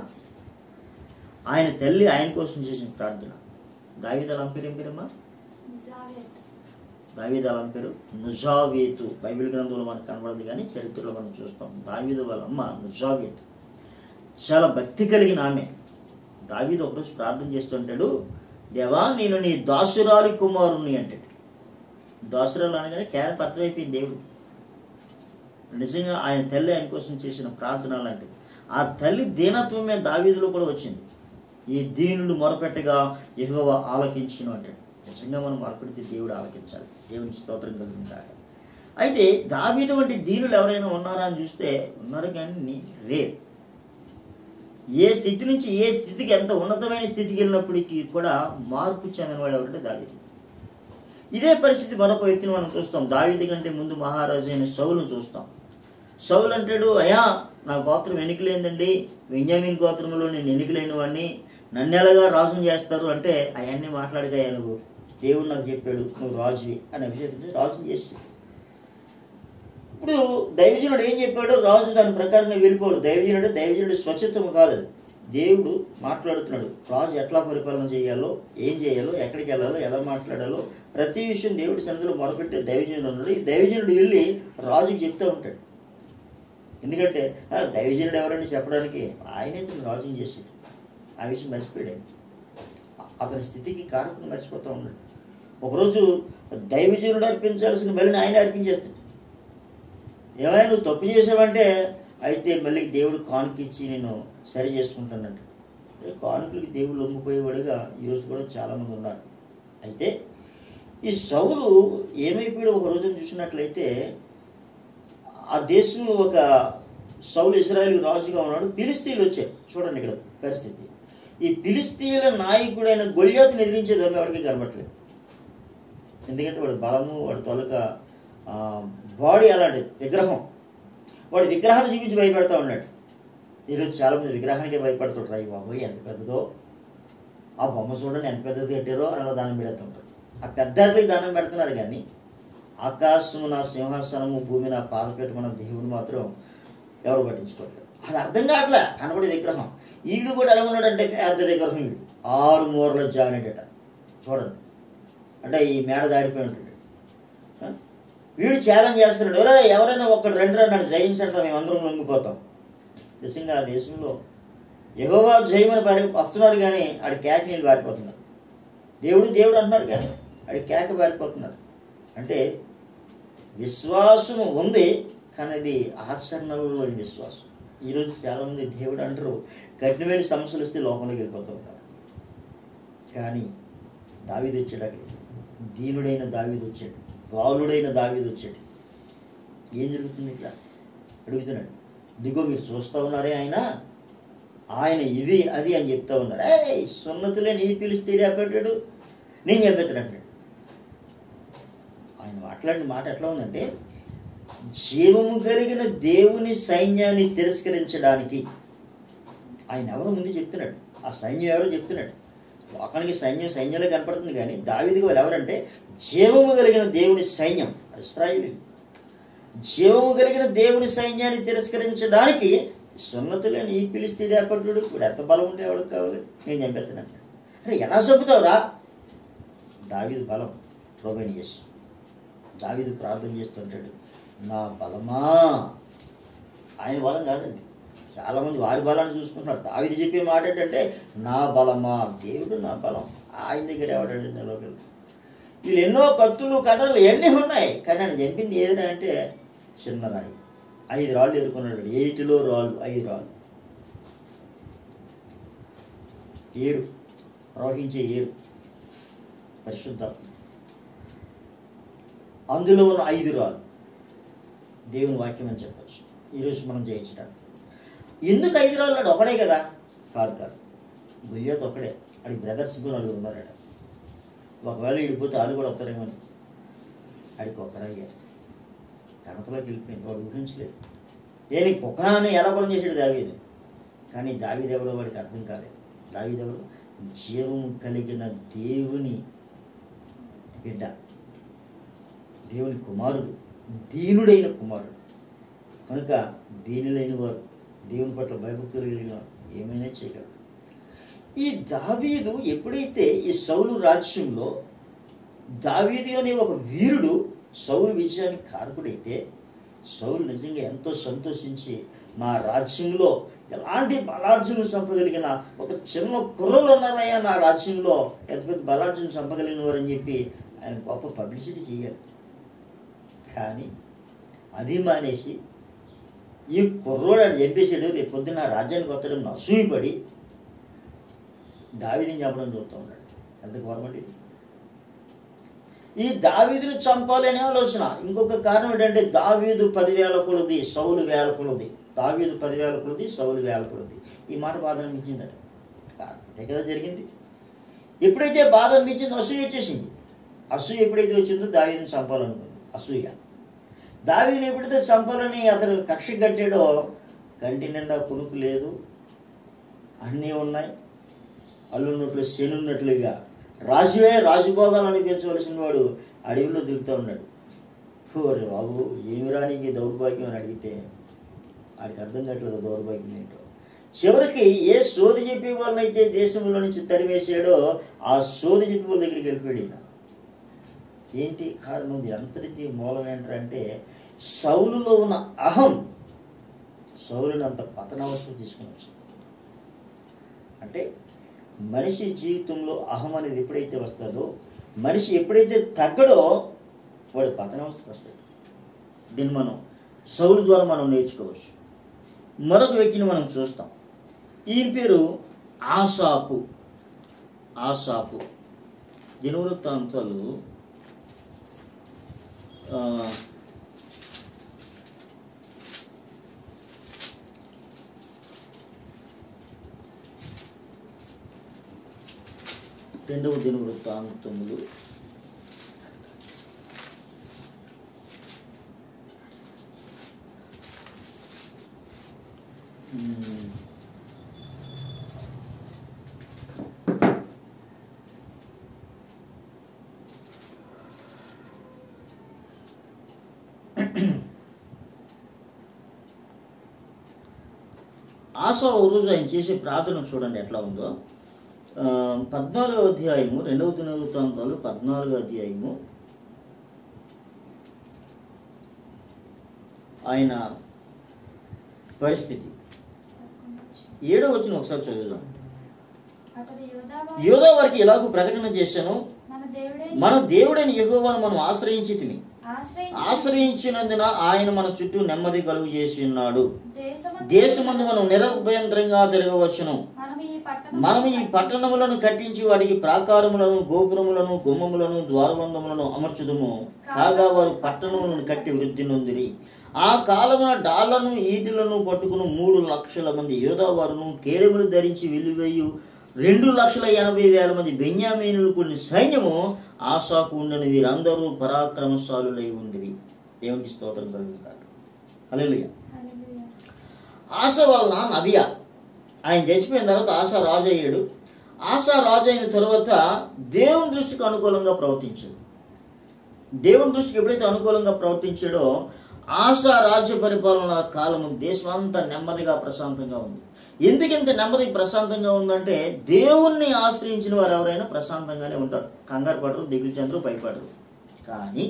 ఆయన తల్లి ఆయన కోసం చేసిన ప్రార్థన దావీదు అలా పేరు ఏం పేరమ్మా నిజావేత్ దావీదు అలా పేరు నుజావేతు బైబిల్ గ్రంథంలో మనకు కనబడదు కానీ చరిత్రలో మనం చూస్తాం దావీదు వాళ్ళ అమ్మ నుజావేతు చాలా భక్తి కలిగిన ఆమె దావీదు ఒకరోజు ప్రార్థన చేస్తుంటాడు దేవా నేను నీ దాసురాలి కుమారుణ్ణి అంటాడు దాసురాలు అనగానే కేరళ అర్థమైపోయింది దేవుడు నిజంగా ఆయన తల్లి ఆయన కోసం చేసిన ప్రార్థన లాంటిది ఆ తల్లి దీనత్వం మీద దావీదులో కూడా వచ్చింది ఈ దీనుడు మొరపెట్టగా ఎగువ ఆలకించిన అంటాడు నిజంగా మనం మొరపెడితే దేవుడు ఆలకించాలి దేవునికి స్తోత్రం కలుగుతాడు అయితే దావీదు వంటి దీనులు ఎవరైనా ఉన్నారా అని చూస్తే ఉన్నారు కానీ రేర్ ఏ స్థితి నుంచి ఏ స్థితికి ఎంత ఉన్నతమైన స్థితికి వెళ్ళినప్పటికీ కూడా మార్పు చెందినవాడు ఎవరంటే దావీదు ఇదే పరిస్థితి మరొక వ్యక్తిని మనం చూస్తాం దావీది కంటే ముందు మహారాజు అయిన సౌలును చూస్తాం సౌలు అంటాడు అయ్యా నా గోత్రం ఎన్నికలేందండి బెంజామిన్ గోత్రంలో నేను ఎన్నికలేని వాడిని నన్ను ఎలాగా రాజును చేస్తారు అంటే అవన్నీ మాట్లాడగా నువ్వు దేవుడు నాకు చెప్పాడు నువ్వు రాజువి అని అభిషేకించి రాజుని చేసి ఇప్పుడు దైవజనుడు ఏం చెప్పాడో రాజు దాని ప్రకారంగా వెళ్ళిపోడు దైవజనుడు దైవజనుడు స్వచ్ఛత్వం కాదు అది. దేవుడు మాట్లాడుతున్నాడు రాజు ఎట్లా పరిపాలన చేయాలో ఏం చేయాలో ఎక్కడికి వెళ్ళాలో ఎలా మాట్లాడాలో ప్రతి విషయం దేవుడి సన్నిధిలో మొరపెట్టే దైవజనుడు ఉన్నాడు ఈ దైవజనుడు వెళ్ళి రాజుకి చెప్తూ ఉంటాడు ఎందుకంటే ఆ, దైవజనుడు ఎవరని చెప్పడానికి ఆయనే తను రాజుని చేసాడు ఆ విషయం మర్చిపోయాడు ఆయన. అతని స్థితికి కారకుని మర్చిపోతూ ఉన్నాడు ఒకరోజు దైవజనుడు అర్పించాల్సిన బలిని ఆయన అర్పించేస్తాడు ఏమైనా నువ్వు తప్పు చేసావంటే అయితే మళ్ళీ దేవుడు కానుకిచ్చి నేను సరి చేసుకుంటానంట అంటే కానుకలకి దేవుడు లొంగిపోయేవాడుగా ఈరోజు కూడా చాలామంది ఉన్నారు అయితే ఈ సౌలు ఏమైపోయాడు ఒక రోజున చూసినట్లయితే ఆ దేశంలో ఒక సౌలు ఇజ్రాయెల్ రాజుగా ఉన్నాడు ఫిలిస్తీన్లు వచ్చాయి చూడండి ఇక్కడ పరిస్థితి ఈ ఫిలిస్తీన్ల నాయకుడైన గొలియాతుని ఎదిరించే దొంగ ఎవరికి కనబట్లేదు ఎందుకంటే వాడు బలము వాడి తొలక బాడీ అలాంటిది విగ్రహం వాడు విగ్రహాన్ని చూపించి భయపెడతా ఉన్నాడు ఈరోజు చాలామంది విగ్రహానికే భయపడుతుంటారు అయ్యి బాబోయ్ ఎంత పెద్దదో ఆ బొమ్మ చూడండి ఎంత పెద్దది కట్టారో అని అలా దానం పెడుతుంటారు ఆ పెద్దట్లకి దానం పెడుతున్నారు కానీ ఆకాశము నా సింహాసనము భూమి నా పాదపీఠం దేవుడు మాత్రం ఎవరు పట్టించుకోవట్లేదు అది అర్థం కావట్లే కనబడే విగ్రహం ఈడు కూడా ఎలా ఉన్నాడంటే పెద్ద విగ్రహం వీడు ఆరు మూరల జాయినట చూడండి అంటే ఈ మేడ దాడిపోయి ఉంటాడు ఆ? వీడు ఛాలెంజ్ చేస్తున్నాడు "ఒరే, ఎవరైనా ఒక్కడు రెండు నన్ను జయించండి మేమందరం లొంగిపోతాం నిజంగా ఆ దేశంలో యహోవా జయమని పారి వస్తున్నారు కానీ ఆడి కేక నీళ్ళు పారిపోతున్నారు దేవుడు దేవుడు అంటున్నారు కానీ ఆడి కేక పారిపోతున్నారు అంటే విశ్వాసం ఉంది కానీ అది ఆచరణలోని విశ్వాసం ఈరోజు చాలామంది దేవుడు అంటారు కఠినమైన సమస్యలు వస్తే లోకంలోకి వెళ్ళిపోతూ ఉంటారు కానీ దావీదు వచ్చాడు అక్కడికి దీనుడైన దావీదు వచ్చాడు బాలుడైన దావీదు వచ్చాడు ఏం జరుగుతుంది ఇక్కడ అడుగుతున్నాడు దిగో మీరు చూస్తూ ఉన్నారే ఆయన ఆయన ఇది అది అని చెప్తా ఉన్నాడు ఏ సున్నతులే నీ పిలిస్తే పెట్టాడు నేను చెప్పేస్తాడు అంటాడు ఆయన మాట్లాడిన మాట ఎట్లా ఉందంటే జీవము కలిగిన దేవుని సైన్యాన్ని తిరస్కరించడానికి ఆయన ఎవరో ముందు చెప్తున్నాడు ఆ సైన్యం ఎవరో చెప్తున్నాడు లోకానికి సైన్యం సైన్యంలో కనపడుతుంది కానీ దావిదిగా వాళ్ళు ఎవరంటే జీవము కలిగిన దేవుని సైన్యం ఇస్రాయిలు జీవము కలిగిన దేవుని సైన్యాన్ని తిరస్కరించడానికి సున్నతులని ఈ పిలిస్తే ఏర్పడ్డాడు ఇప్పుడు ఎంత బలం ఉంటే ఎవరికి కావాలి నేను చంపేస్తాను అరే ఎలా చంపుతావురా దావిది బలం ప్రోబైన్ చేసి దావిది ప్రార్థన చేస్తుంటాడు నా బలమా ఆయన బలం కాదండి చాలామంది వారి బలాన్ని చూసుకుంటున్నారు దావిది చెప్పే మాట ఏంటంటే నా బలమా దేవుడు నా బలం ఆయన దగ్గర ఎవడండి నిలవగలడు వీళ్ళు ఎన్నో కత్తులు కట్టలు ఎన్ని ఉన్నాయి కానీ ఆయన చంపింది ఏదిరా అంటే చిన్న రాయి ఐదు రాళ్ళు ఎదుర్కొన్నాడు ఎయిట్లో రాళ్ళు ఐదు రాళ్ళు ఏరు ప్రవహించే ఏరు పరిశుద్ధాత్మ అందులో ఉన్న ఐదు రాళ్ళు దేవుని వాక్యం అని చెప్పచ్చు ఈరోజు మనం జయించడానికి ఎందుకు ఐదు రాళ్ళు నాడు ఒకడే కదా కాదు కాదు గుయ్యత్ ఒకడే అడి బ్రదర్స్ కూడా నలుగురు ఉన్నారట ఒకవేళ ఇడిపోతే వాళ్ళు కూడా వస్తారేమో అని ఆడికి ఒక్కడయ్యారు కడతలోకి వెళ్ళిపోయింది వాడు ఊహించలేదు ఏ నీ కుక్కనాన్ని ఎలా బలం చేసాడు దావీదు కానీ దావీదెవడో వాడికి అర్థం కాలేదు దావీదెవడు జీవం కలిగిన దేవుని బిడ్డ దేవుని కుమారుడు దీనుడైన కుమారుడు కనుక దీనులైన వారు దేవుని పట్ల భయభక్తులు కలిగిన వారు ఏమైనా చేయగలరు ఈ దావీదు ఎప్పుడైతే ఈ సౌలు రాజ్యంలో దావీదు అనే ఒక వీరుడు సౌలు విజయానికి కారకుడైతే సౌలు నిజంగా ఎంతో సంతోషించి నా రాజ్యంలో ఎలాంటి బలార్జును చంపగలిగిన ఒక చిన్న కుర్రలు ఉన్నారయ్యా నా రాజ్యంలో ఎంత పెద్ద బలార్జును చంపగలిగిన వారని చెప్పి ఆయన గొప్ప పబ్లిసిటీ చేయాలి కానీ అది మానేసి ఈ కుర్రోడు అని చెప్పేసాడు రేపు పొద్దున్న రాజ్యానికి వస్తాడని అసూయపడి దావిదిని చంపడం చూస్తూ ఉన్నాడు ఎంత గవర్నమెంట్ ఇది ఈ దావీదుని చంపాలి అనే ఆలోచన ఇంకొక కారణం ఏంటంటే దావీదు పదివేల కొలది సౌలు వేల కొలది దావీదు పదివేల కొలది సౌలు వేల కొలది ఈ మాట బాధ అనిపించిందట కాదు అంతే కదా జరిగింది ఎప్పుడైతే బాధ అనిపించిందో అసూయ వచ్చేసింది అసూయ ఎప్పుడైతే వచ్చిందో దావీదుని చంపాలనుకుంది అసూయ దావీని ఎప్పుడైతే చంపాలని అతను కక్ష కట్టాడో కంటి నిండా కునుకు లేదు అన్నీ ఉన్నాయి అల్లున్నట్లు శనున్నట్లుగా రాజువే రాజభోగాలు అనిపించవలసిన వాడు అడవిలో తిరుగుతూ ఉన్నాడు ఓరే బాబు ఏమి రానికి దౌర్భాగ్యం అని అడిగితే ఆడికి అర్థం కావట్లేదు దౌర్భాగ్యం ఏంటో చివరికి ఏ సోది చెప్పే వాళ్ళనైతే దేశంలో నుంచి తరివేసాడో ఆ సోది చెప్పే వాళ్ళ దగ్గరికి వెళ్ళిపోయాడు ఈయన. ఏంటి కారణం ఇది అంతటికి మూలం ఏంటంటే సౌలులో ఉన్న అహం సౌలుని అంత పతనావస్థ తీసుకుని వచ్చింది అంటే మనిషి జీవితంలో అహం అనేది ఎప్పుడైతే వస్తుందో మనిషి ఎప్పుడైతే తగ్గడో వాడు పతనావస్థకు వస్తాడు దీన్ని మనం సౌలు ద్వారా మనం నేర్చుకోవచ్చు మరొక వ్యక్తిని మనం చూస్తాం ఈయన పేరు ఆసాపు ఆసాపు దినవృత్తాంతాలు ఆ, రెండవ దిన వృత్తాంతములు మ్మ్. ఆశ ఓ రోజు ఆయన చేసే ప్రార్థన చూడండి ఎట్లా ఉందో ఆ, పద్నాలుగో అధ్యాయము రెండవ దినవృత్తాంతాలు పద్నాలుగో అధ్యాయము ఆయన పరిస్థితి ఏడో వచ్చిన ఒకసారి చదువుదాం అతడు యోధా యోధా వారికి ఎలాగూ ప్రకటన చేశాను మన దేవుడే మన దేవుడైన యెహోవాను మనం ఆశ్రయించి తిని ఆశ్రయించి ఆశ్రయించినందున ఆయన మన చుట్టూ నెమ్మది కలుగు చేసి ఉన్నాడు దేశమందు దేశమందు మనం నిరభయంతరంగా తిరగవచ్చును మనం ఈ పట్టణం మనం ఈ పట్టణములను కట్టించి వాటికి ప్రాకారములను గోపురములను గుమ్మములను ద్వారబంధములను అమర్చుదుము కాగా వారు పట్టణములను కట్టి వృద్ధి నొందిరి ఆ కాలమున డాళ్లను ఈటులను పట్టుకుని మూడు లక్షల మంది యోధావారును కేడములు ధరించి వెలువేయు రెండు లక్షల ఎనభై వేల మంది బెన్యామీనులు కొన్ని సైన్యము ఆశాకు ఉండని వీరందరూ పరాక్రమశాలులై ఉండిరి దేవునికి స్తోత్రం కలుగుతారు హల్లెలూయా హల్లెలూయా. ఆశ వలన నబియా ఆయన చచ్చిపోయిన తర్వాత ఆశ రాజు అయ్యాడు ఆశ రాజు అయిన తర్వాత దేవుని దృష్టికి అనుకూలంగా ప్రవర్తించాడు దేవుని దృష్టికి ఎప్పుడైతే అనుకూలంగా ప్రవర్తించాడో ఆశ రాజ్య పరిపాలన కాలము దేశం అంతా నెమ్మదిగా ప్రశాంతంగా ఉంది ఎందుకింత నెమ్మది ప్రశాంతంగా ఉందంటే దేవుణ్ణి ఆశ్రయించిన వారు ఎవరైనా ప్రశాంతంగానే ఉంటారు కంగారు పడరు దిగులు చెందరు భయపడరు కానీ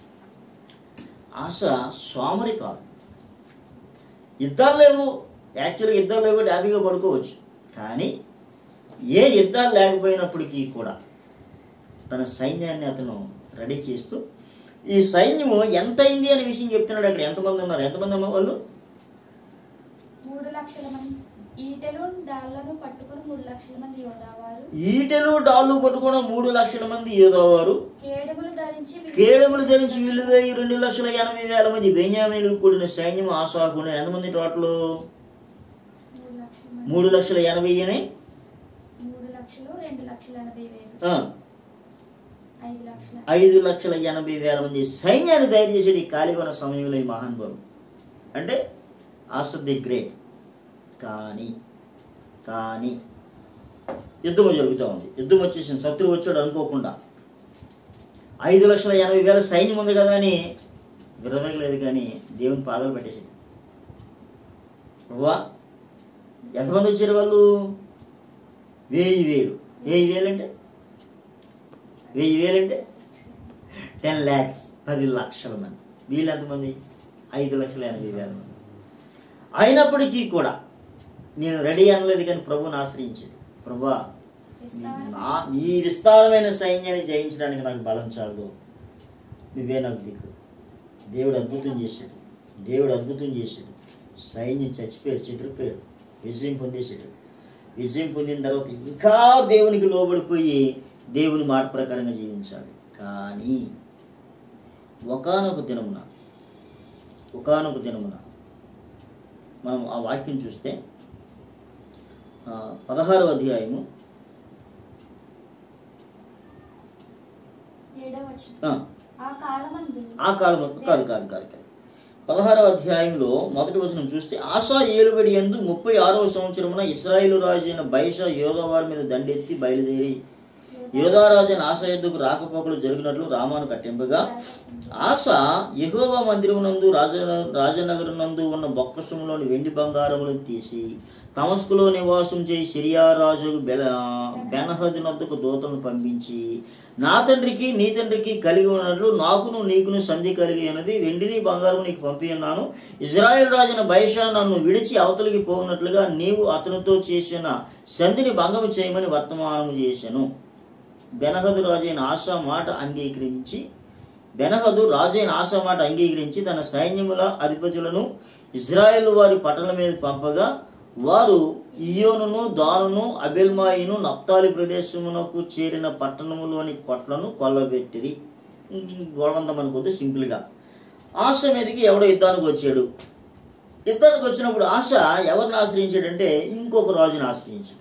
ఆశ స్వామరి కాదు యుద్ధాలు లేవు యాక్చువల్గా యుద్ధాలు లేవు హ్యాపీగా పడుకోవచ్చు కానీ ఏ యుద్ధాలు లేకపోయినప్పటికీ కూడా తన సైన్యాన్ని అతను రెడీ చేస్తూ ఈ సైన్యము ఎంత అయింది అనే విషయం చెప్తున్నాడు అక్కడ ఎంతమంది ఉన్నారు ఎంతమంది అమ్మ వాళ్ళు మూడు లక్షల మంది ఈటెలు డాళ్లను పట్టుకుని మూడు లక్షల మంది యోధావారు ఈటెలు డాళ్ళు పట్టుకున్న మూడు లక్షల మంది యోధవారు కేడములు ధరించి విల్లు- కేడములు ధరించి విలువై రెండు లక్షల ఎనభై వేల మంది బెన్యామీలు కూడిన సైన్యం ఆశాకుని ఎంతమంది టోటల్ మూడు లక్షల మంది మూడు లక్షల ఎనభై అని మూడు లక్షలు రెండు లక్షల ఎనభై వేలు ఆ, ఐదు లక్షల ఐదు లక్షల ఎనభై వేల మంది సైన్యాన్ని తయారు చేసేది ఈ కాలిగొన సమయంలో ఈ మహానుభావుడు అంటే ఆస్ ది గ్రేట్ కానీ కానీ యుద్ధం జరుగుతూ ఉంది యుద్ధం వచ్చేసింది శత్రువు వచ్చాడు అనుకోకుండా ఐదు లక్షల ఎనభై వేల సైన్యం ఉంది కదా అని విరవగలేదు కానీ దేవుని పాదాలు పెట్టేసింది ప్రభువా ఎంతమంది వచ్చారు వాళ్ళు వెయ్యి వేలు వెయ్యి వేలు అంటే వెయ్యి వేలు అంటే టెన్ ల్యాక్స్ పది లక్షల మంది వీళ్ళు ఎంతమంది ఐదు లక్షల ఎనభై వేల మంది అయినప్పటికీ కూడా నేను రెడీ అనలేదు కానీ ప్రభుని ఆశ్రయించాడు ప్రభా నా ఈ విస్తారమైన సైన్యాన్ని జయించడానికి నాకు బలం చాలదు నువ్వే నాకు దిక్కు దేవుడు అద్భుతం చేశాడు దేవుడు అద్భుతం చేశాడు సైన్యం చచ్చిపోయారు చెదిరిపోయారు విజయం పొందేశాడు విజయం పొందిన తర్వాత ఇంకా దేవునికి లోబడిపోయి దేవుని మాట ప్రకారంగా జీవించాలి కానీ ఒకానొక దినమున ఒకానొక దినమున మనం ఆ వాక్యం చూస్తే ఆ, పదహారవ అధ్యాయము ఏడవ వచనం ఆ, ఆ కాలమందు ఆ కాలం కాదు కాదు కాదు కాదు పదహారవ అధ్యాయంలో మొదటి వచనం చూస్తే ఆశా ఏలుబడి ఎందు ముప్పై ఆరవ సంవత్సరమున ఇస్రాయేలు రాజు అయిన బైష యోధవారి మీద దండెత్తి బయలుదేరి యోధారాజు అయిన ఆశ ఎద్దుకు రాకపోకలు జరిగినట్లు రామాను కట్టింపగా ఆశ యెహోవా మందిరమునందు రాజ రాజనగరనందు ఉన్న బొక్కసములోని వెండి బంగారములను తీసి తమస్కులో నివాసం చేయి సిరియా రాజు బెల బెనహదు నద్దకు దూతలను పంపించి నా తండ్రికి నీ తండ్రికి కలిగి ఉన్నట్లు నాకును నీకును సంధి కలిగి ఉన్నది వెండిని బంగారం నీకు పంపి ఉన్నాను ఇజ్రాయెల్ రాజున బైషా నన్ను విడిచి అవతలికి పోనట్లుగా నీవు అతనితో చేసిన సంధిని భంగం చేయమని వర్తమానం చేశాను బెనహదు రాజైన ఆశా మాట అంగీకరించి బెనహదు రాజైన ఆశా మాట అంగీకరించి తన సైన్యముల అధిపతులను ఇజ్రాయెల్ వారి పట్టణం మీద పంపగా వారు ఇయోనును దానును అబెల్మాయిను నప్తాలి ప్రదేశమునకు చేరిన పట్టణములోని కొట్లను కొల్లబెట్టిరి గొడవంత మనకొద్దు సింపుల్గా ఆశ మీదకి ఎవడో యుద్ధానికి వచ్చాడు యుద్ధానికి వచ్చినప్పుడు ఆశ ఎవరిని ఆశ్రయించాడంటే ఇంకొక రాజుని ఆశ్రయించాడు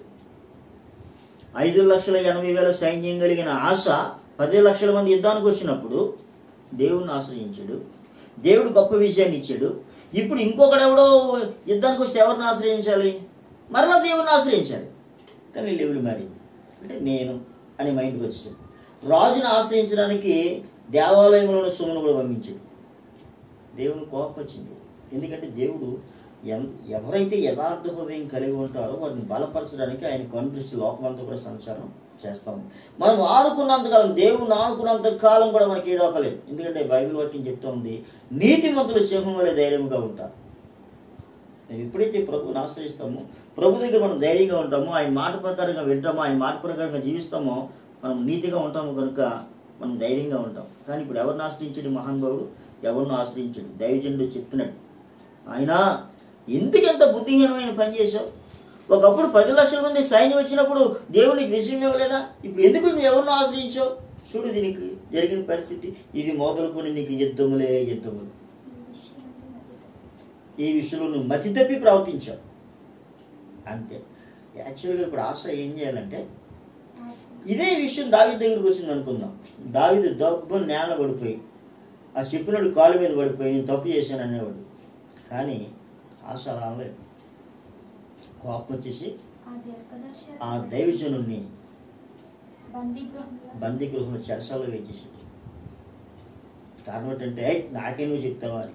ఐదు లక్షల ఎనభై వేల సైన్యం కలిగిన ఆశ పది లక్షల మంది యుద్ధానికి వచ్చినప్పుడు దేవుణ్ణి ఆశ్రయించాడు దేవుడు గొప్ప విజయాన్ని ఇచ్చాడు ఇప్పుడు ఇంకొకడు ఎవడో యుద్ధానికి వస్తే ఎవరిని ఆశ్రయించాలి మరలా దేవుణ్ణి ఆశ్రయించాలి కానీ లెవెల్ మారింది అంటే నేను అనే మైండ్కి వచ్చాడు రాజుని ఆశ్రయించడానికి దేవాలయంలోని సొమ్మును కూడా పంపించాడు దేవుని కోపం వచ్చింది ఎందుకంటే దేవుడు ఎం ఎవరైతే యథార్థ హృదయం కలిగి ఉంటారో వారిని బలపరచడానికి ఆయన కనుదృష్టి లోకమంతా కూడా సంచారం చేస్తాం మనం ఆడుకున్నంతకాలం దేవుని ఆడుకున్నంత కాలం కూడా మనకి ఏడవలేదు ఎందుకంటే బైబిల్ వాక్యం చెప్తా ఉంది నీతిమంతులు సింహం వలె ధైర్యంగా ఉంటారు మేము ఎప్పుడైతే ప్రభువుని ఆశ్రయిస్తామో ప్రభు దగ్గర మనం ధైర్యంగా ఉంటామో ఆయన మాట ప్రకారంగా వింటామో ఆయన మాట ప్రకారంగా జీవిస్తామో మనం నీతిగా ఉంటాము కనుక మనం ధైర్యంగా ఉంటాం కానీ ఇప్పుడు ఎవరిని ఆశ్రయించాడు ఈ మహానుభావుడు ఎవరిని ఆశ్రయించాడు దైవజనుడు చెప్తున్నాడు ఆయన ఎందుకు ఎంత బుద్ధిహీనమైన పని చేశావు ఒకప్పుడు పది లక్షల మంది సైన్యం వచ్చినప్పుడు దేవునికి విజయం ఇవ్వలేదా ఇప్పుడు ఎందుకు నువ్వు ఎవరిని ఆశ్రయించావు చూడు దీనికి జరిగిన పరిస్థితి ఇది మొదలుకొని నీకు యుద్ధములే యుద్ధములు ఈ విషయంలో నువ్వు మతి తప్పి ప్రవర్తించావు అంతే యాక్చువల్గా ఇప్పుడు ఆశ ఏం చేయాలంటే ఇదే విషయం దావి దగ్గరికి వచ్చింది అనుకుందాం దావిది దబ్బు నేల పడిపోయి ఆ చెప్పినోడు కాలు మీద పడిపోయి నేను తప్పు చేశాను అనేవాడు కానీ ఆశ అలా అనలేదు కోపం వచ్చేసి ఆ దీర్ఘదర్శి ఆ దైవజనుణ్ణి బందీ గృహంలో బందీ గృహంలో చెరసాలో వేసేసి కారణం ఏంటంటే "ఏయ్, నాకే నువ్వు చెప్తావా అని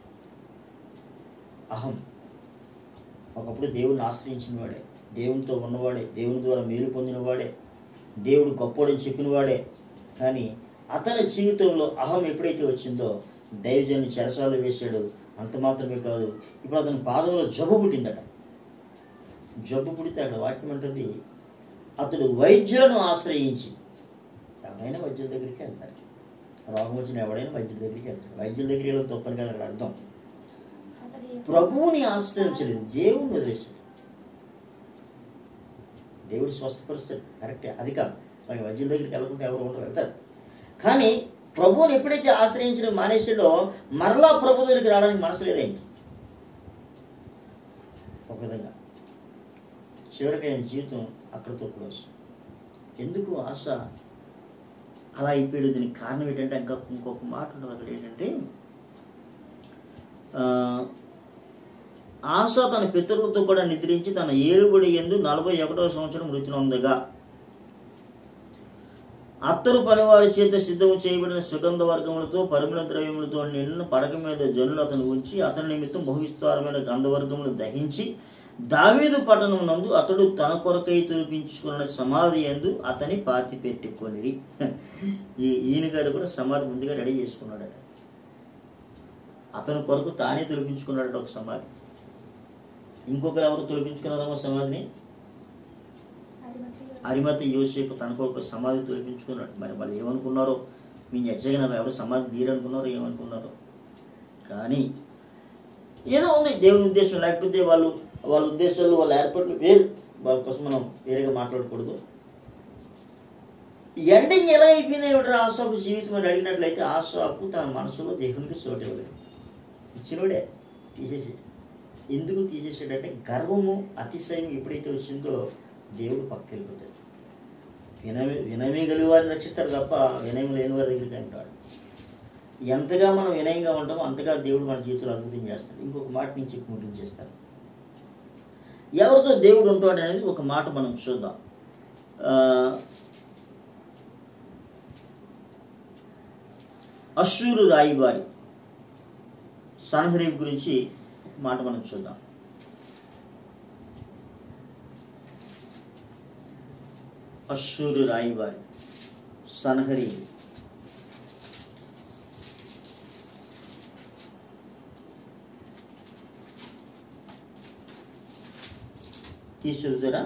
అహం ఒకప్పుడు దేవుడిని ఆశ్రయించిన వాడే దేవునితో ఉన్నవాడే దేవుని ద్వారా మేలు పొందినవాడే దేవుడు గొప్పోడని చెప్పినవాడే కానీ అతని జీవితంలో అహం ఎప్పుడైతే వచ్చిందో దైవజన్ని చెరసాలు వేశాడు అంత మాత్రమే కాదు ఇప్పుడు అతని పాదంలో జబ్బు పుట్టిందట జబ్బు పుడితే అక్కడ వాక్యం అంటుంది అతడు వైద్యులను ఆశ్రయించి ఎవరైనా వైద్యుల దగ్గరికి వెళ్తారు రోగం వచ్చిన ఎవడైనా వైద్యుల దగ్గరికి వెళ్తారు వైద్యుల దగ్గరికి వెళ్ళడం తప్పని కదా అక్కడ అర్థం అతడు ఏ- ప్రభువుని ఆశ్రయించలేదు దేవుని వదిలేశాడు దేవుడు స్వస్థపరుస్తాడు కరెక్టే అది కాదు మరి వైద్యుల దగ్గరికి వెళ్ళకుండా ఎవరు ఉంటారు వెళ్తారు కానీ ప్రభువుని ఎప్పుడైతే ఆశ్రయించడం మానేసాడో మరలా ప్రభు దగ్గరికి రావడానికి మనసు లేదేంటి ఒక విధంగా చివరికి ఆయన జీవితం అక్కడితో క్లోజ్ ఎందుకు ఆశ అలా అయిపోయాడు దీనికి కారణం ఏంటంటే ఇంకా ఇంకొక మాట ఉండదు అక్కడ ఏంటంటే ఆ, ఆశ తన పితరులతో కూడా నిద్రించి తన ఏలుబడి ఎందు నలభై ఒకటవ సంవత్సరం మృతి నొందగా అత్తరు పనివారి చేత సిద్ధము చేయబడిన సుగంధ వర్గములతో పరిమళ ద్రవ్యములతో నిండిన పడక మీద జనులు అతను ఉంచి అతని నిమిత్తం బహువిస్తారమైన గంధవర్గములు దహించి దావీదు పట్టణం నందు అతడు తన కొరకై తురిపించుకున్న సమాధి ఎందు అతని పాతి పెట్టుకొని ఈ ఈయన గారు కూడా సమాధి ముందుగా రెడీ చేసుకున్నాడట అతని కొరకు తానే తొలిపించుకున్నాడట ఒక సమాధి ఇంకొకరు ఎవరు తొలిపించుకున్నారమ్మా సమాధిని అరిమతయి అరిమతి యోసేపు తన కొరకు సమాధి తొలిపించుకున్నాడు మరి వాళ్ళు ఏమనుకున్నారో మీ యజ్జగన ఎవరు సమాధి తీరనుకున్నారో ఏమనుకున్నారో కానీ ఏదో ఉంది దేవుని ఉద్దేశం లేకపోతే వాళ్ళు వాళ్ళ ఉద్దేశాలు వాళ్ళ ఏర్పాట్లు వేరు వాళ్ళ కోసం మనం వేరేగా మాట్లాడకూడదు ఎండింగ్ ఎలా అయిపోయింది ఏమిటి ఆశాపు జీవితం అని అడిగినట్లయితే ఆశాపు తన మనసులో దేవునికి చోటు ఇవ్వలేదు ఇచ్చినోడే తీసేసి ఎందుకు తీసేసాడంటే గర్వము అతిశయం ఎప్పుడైతే వచ్చిందో దేవుడు పక్కకి వెళ్ళిపోతాడు వినమే వినమే కలిగి వారిని రక్షిస్తాడు తప్ప వినయం లేని వారి దగ్గరికి అంటాడు ఎంతగా మనం వినయంగా ఉంటామో అంతగా దేవుడు మన జీవితంలో అద్భుతం చేస్తాడు ఇంకొక మాట నుంచి చెప్పి ముగించేస్తాను ఎవరితో దేవుడు ఉంటాడు అనేది ఒక మాట మనం చూద్దాం ఆ, అశ్షూరు రాయిబారి సన్హరీబ్ గురించి ఒక మాట మనం చూద్దాం అశ్షూరు రాయిబారి సన్హరీబ్ తీసుకురా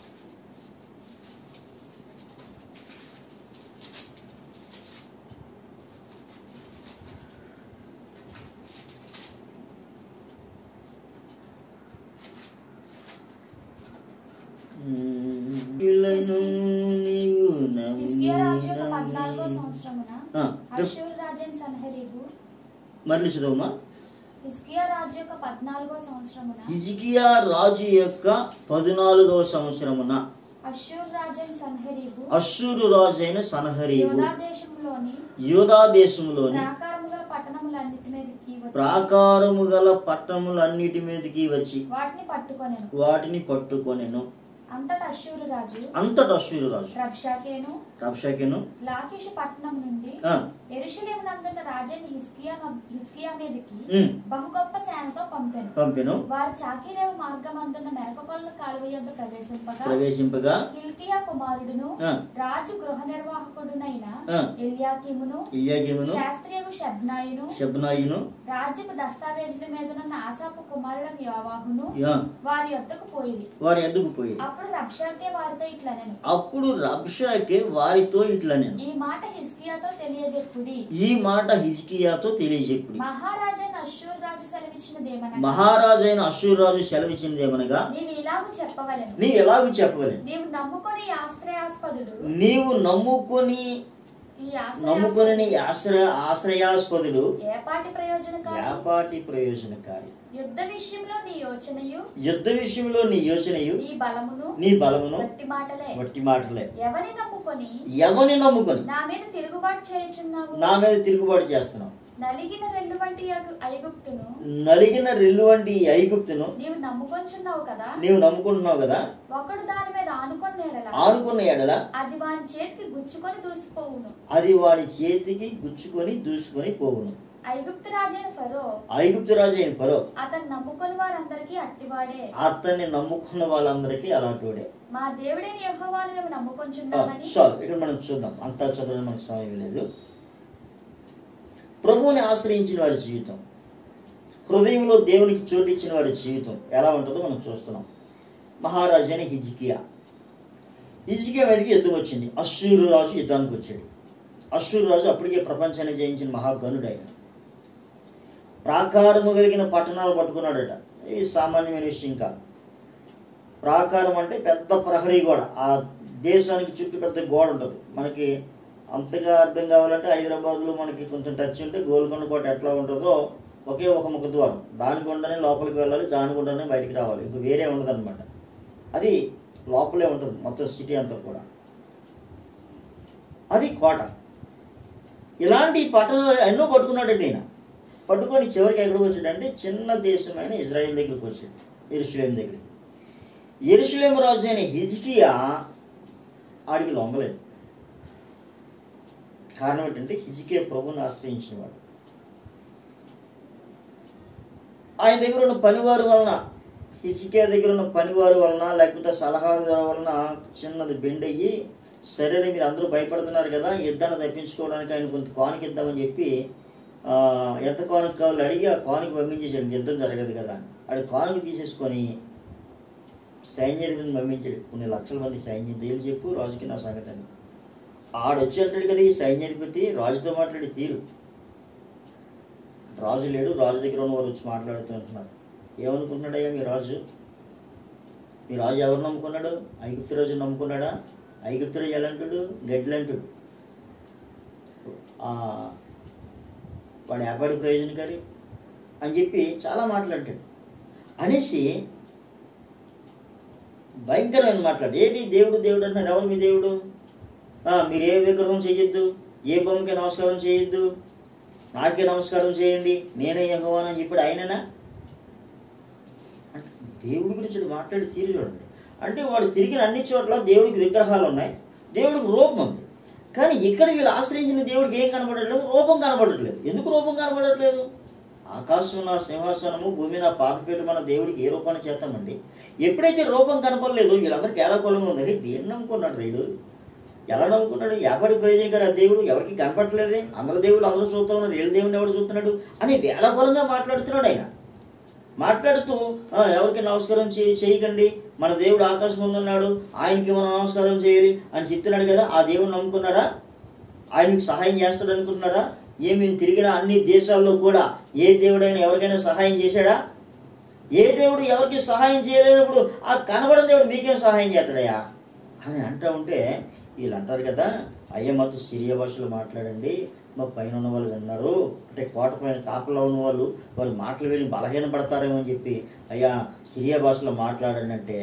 హిజ్కియా రాజు యొక్క పద్నాలుగో సంవత్సరమున ఆ, అషూర్ రాజైన సన్హరీబు మరలి చదవమా హిజ్కియా రాజు యొక్క పద్నాలుగో సంవత్సరమున హిజ్కియా రాజు యొక్క పద్నాలుగవ సంవత్సరమున అషూర్ రాజైన సన్హరీబు అశ్షూరు రాజైన సనహరీబు యోధా దేశంలోని యూదా దేశంలోని ప్రాకారము గల పట్టణములన్నిటి మీదకి వచ్చి ప్రాకారము గల పట్టణములన్నిటి మీదకి వచ్చి వాటిని పట్టుకొనెను వాటిని పట్టుకొనెను అంతటా అషూరు రాజు అంతట అశ్షూరు రాజు రబ్షాకేను రబ్షాకెను లాకీషు పట్టణం నుండి ఆ, ఎరుషలేము నందున్న రాజైన హిస్కియా హిస్కియా మీదకి ఉమ్, బహు గొప్ప సేనతో పంపెను పంపెను వారు చాకిరేవు మార్గమందున్న మెరకపల్ల కాలువ యొద్ద ప్రవేశింపగా ప్రవేశింపగా హిల్కియా కుమారుడును ఆ, రాజు గృహ నిర్వాహకుడునైన ఆ, ఎల్యాకిమును ఇల్యాగిమును శాస్త్రియు షబ్నాయును షబ్నాయిను రాజ్యపు దస్తావేజుల మీదనున్న ఆసాపు కుమారుడు యోవాహును యా, వారి యొద్దకు పోయింది వారు ఎందుకు పోయి అప్పుడు రక్షాకే వారితో ఇట్లా నేను అప్పుడు రబ్షాకే వారితో ఇట్లా నేను ఈ మాట హిస్కియాతో తెలియజెప్పుడి ఈ మాట హిజ్కియాతో తెలియజెప్పుడు మహారాజైన అశ్షూర్ రాజు సెలవిచ్చినదేమనగా మహారాజైన అశ్షూరాజు సెలవిచ్చినదేమనగా నీవు ఇలాగూ చెప్పవలెను నీ ఎలాగూ చెప్పవలెను నీవు నమ్ముకొని ఆశ్రయాస్పదుడు నీవు నమ్ముకొని ఈ ఆశ్రయ నమ్ముకొని నీ ఆశ్రయ ఆశ్రయాస్పదులు ఏపాటి ప్రయోజనకారి వ్యాపాటి ప్రయోజనకారి యుద్ధ విషయంలో నీ యోచనయు యుద్ధ విషయంలో నీ యోచనయు నీ బలమును నీ బలమును గట్టి మాటలే వట్టి మాటలే ఎవని నమ్ముకొని ఎవరిని నమ్ముకొని నా మీద తిరుగుబాటు చేయుచున్నావు నా మీద తిరుగుబాటు చేస్తున్నావు నలిగిన రెల్లు వంటి అగు- ఐగుప్తును నలిగిన రెల్లు వంటి ఈ ఐగుప్తును నీవు నమ్ముకొంచున్నావు కదా నీవు నమ్ముకుంటున్నావు కదా ఒకడు దాని మీద ఆనుకొనేడల ఆనుకున్న ఎడల అది వాని చేతికి గుచ్చుకొని దూసిపోవును అది వాడి చేతికి గుచ్చుకొని దూసుకొని పోవును ఐగుప్తు రాజైన ఫరో ఐగుప్తు రాజు అయిన పరో అతను నమ్ముకొని వారందరికీ అట్టివాడే అతన్ని నమ్ముకున్న వాళ్ళందరికీ అలాంటివాడే మా దేవుడైన యెహోవాను మేము నమ్ముకొంచున్నామని చాలు ఇక్కడ మనం చూద్దాం అంతా చదవడం మనకు సమయం లేదు ప్రభువుని ఆశ్రయించిన వారి జీవితం హృదయంలో దేవునికి చోటిచ్చిన వారి జీవితం ఎలా ఉంటుందో మనం చూస్తున్నాం మహారాజు అని హిజ్కియా హిజ్కియా మీదకి యుద్ధం వచ్చింది అశ్షూరు రాజు యుద్ధానికి వచ్చాడు అశ్షూరు రాజు అప్పటికే ప్రపంచాన్ని జయించిన మహాగనుడు ఆయన ప్రాకారము కలిగిన పట్టణాలు పట్టుకున్నాడట ఇది సామాన్యమైన విషయం కాదు ప్రాకారం అంటే పెద్ద ప్రహరీ గోడ ఆ దేశానికి చుట్టూ పెద్ద గోడ ఉంటుంది మనకి అంతగా అర్థం కావాలంటే హైదరాబాద్లో మనకి కొంచెం టచ్ ఉంటే గోల్కొండ కోట ఎట్లా ఉంటుందో ఒకే ఒక ముఖ ద్వారం దాని గుండానే లోపలికి వెళ్ళాలి దాని గుండానే బయటికి రావాలి ఇంక వేరే ఉండదు అది లోపలే ఉంటుంది మొత్తం సిటీ అంతా కూడా అది కోట ఇలాంటి పట్టణాలు ఎన్నో పట్టుకున్నాడండి ఈయన పట్టుకొని చివరికి ఎక్కడికి వచ్చాడంటే చిన్న దేశమైన ఇజ్రాయెల్ దగ్గరికి వచ్చాడు ఎరుషులేం దగ్గరికి ఎరుషులేం రాజు అయిన హిజ్కియా ఆడికి లొంగలేదు కారణం ఏంటంటే హిజ్కియా ప్రభుని ఆశ్రయించిన వాడు ఆయన దగ్గర ఉన్న పనివారు వలన హిజ్కియా దగ్గర ఉన్న పనివారు వలన లేకపోతే సలహాదారు వలన చిన్నది బెండ్ అయ్యి సరే మీరు అందరూ భయపడుతున్నారు కదా యుద్ధాన్ని తప్పించుకోవడానికి ఆయన కొంత కానుక ఇద్దామని చెప్పి ఆ, ఎంత కానుక కావాలో అడిగి ఆ కానుక పంపించేసాడు యుద్ధం జరగదు కదా అని ఆడు కానుక తీసేసుకొని సైన్యాధిపతిని పంపించాడు కొన్ని లక్షల మంది సైన్యం తేలి చెప్పు రాజుకి నా సంగతి అని ఆడొచ్చి అంటాడు కదా ఈ సైన్యాధిపతి రాజుతో మాట్లాడి తీరు రాజు లేడు రాజు దగ్గర ఉన్న వారు వచ్చి మాట్లాడుతూ ఉంటున్నారు ఏమనుకుంటున్నాడయ్యా మీ రాజు మీ రాజు ఎవరు నమ్ముకున్నాడు ఐగుప్తు రాజు నమ్ముకున్నాడా ఐగుప్తు రాజు ఎలాంటాడు గడ్లంటాడు వాడు ఏపాడి ప్రయోజనకారి అని చెప్పి చాలా మాట్లాడతాడు అనేసి భయంకరమైన మాట్లాడు ఏంటి దేవుడు దేవుడు అంటున్నారు ఎవరు మీ దేవుడు ఆ, మీరు ఏ విగ్రహం చేయొద్దు ఏ బొమ్మకి నమస్కారం చేయొద్దు నాకే నమస్కారం చేయండి నేనే యెహోవాను అని చెప్పాడు ఆయననా అంటే దేవుడి గురించి వాడు మాట్లాడి తీరు చూడండి అంటే వాడు తిరిగిన అన్ని చోట్ల దేవుడికి విగ్రహాలు ఉన్నాయి దేవుడికి రూపం ఉంది కానీ ఇక్కడ వీళ్ళు ఆశ్రయించిన దేవుడికి ఏం కనబడట్లేదు రూపం కనబడట్లేదు ఎందుకు రూపం కనబడట్లేదు ఆకాశం నా సింహాసనము భూమి నా పాదపీఠ మన దేవుడికి ఏ రూపాన్ని చేస్తామండి ఎప్పుడైతే రూపం కనపడలేదు వీళ్ళందరికీ ఏలకొలంగా ఉంది అరే దేన్ని నమ్ముకున్నాడు రైడు ఎలా నమ్ముకున్నాడు ఎవరి ప్రయోజనం గారు ఆ దేవుడు ఎవరికి కనపడట్లేదే అందరు దేవుడు అందరూ చూస్తూ ఉన్నారు వీళ్ళ దేవుడిని ఎవడు చూస్తున్నాడు అని వేలకొలంగా మాట్లాడుతున్నాడు ఆయన మాట్లాడుతూ "ఆ, ఎవరికి నమస్కారం చే- చేయకండి మన దేవుడు ఆకాశం ముందున్నాడు ఆయనకి మనం నమస్కారం చేయాలి అని చెప్తున్నాడు కదా ఆ దేవుడిని నమ్ముకున్నారా ఆయనకి సహాయం చేస్తాడు అనుకుంటున్నారా ఏమి తిరిగిన అన్ని దేశాల్లో కూడా ఏ దేవుడైనా ఎవరికైనా సహాయం చేశాడా ఏ దేవుడు ఎవరికి సహాయం చేయలేనప్పుడు ఆ కనబడిన దేవుడు మీకేం సహాయం చేస్తాడయ్యా అని అంటా ఉంటే వీళ్ళు అంటారు కదా అయ్యా మాతో సిరియా భాషలో మాట్లాడండి మా పైన ఉన్న వాళ్ళు విన్నారు అంటే కోట పైన కాపలా ఉన్న వాళ్ళు వారి మాటలు విని బలహీన పడతారేమో అని చెప్పి అయ్యా సిరియా భాషలో మాట్లాడండి అంటే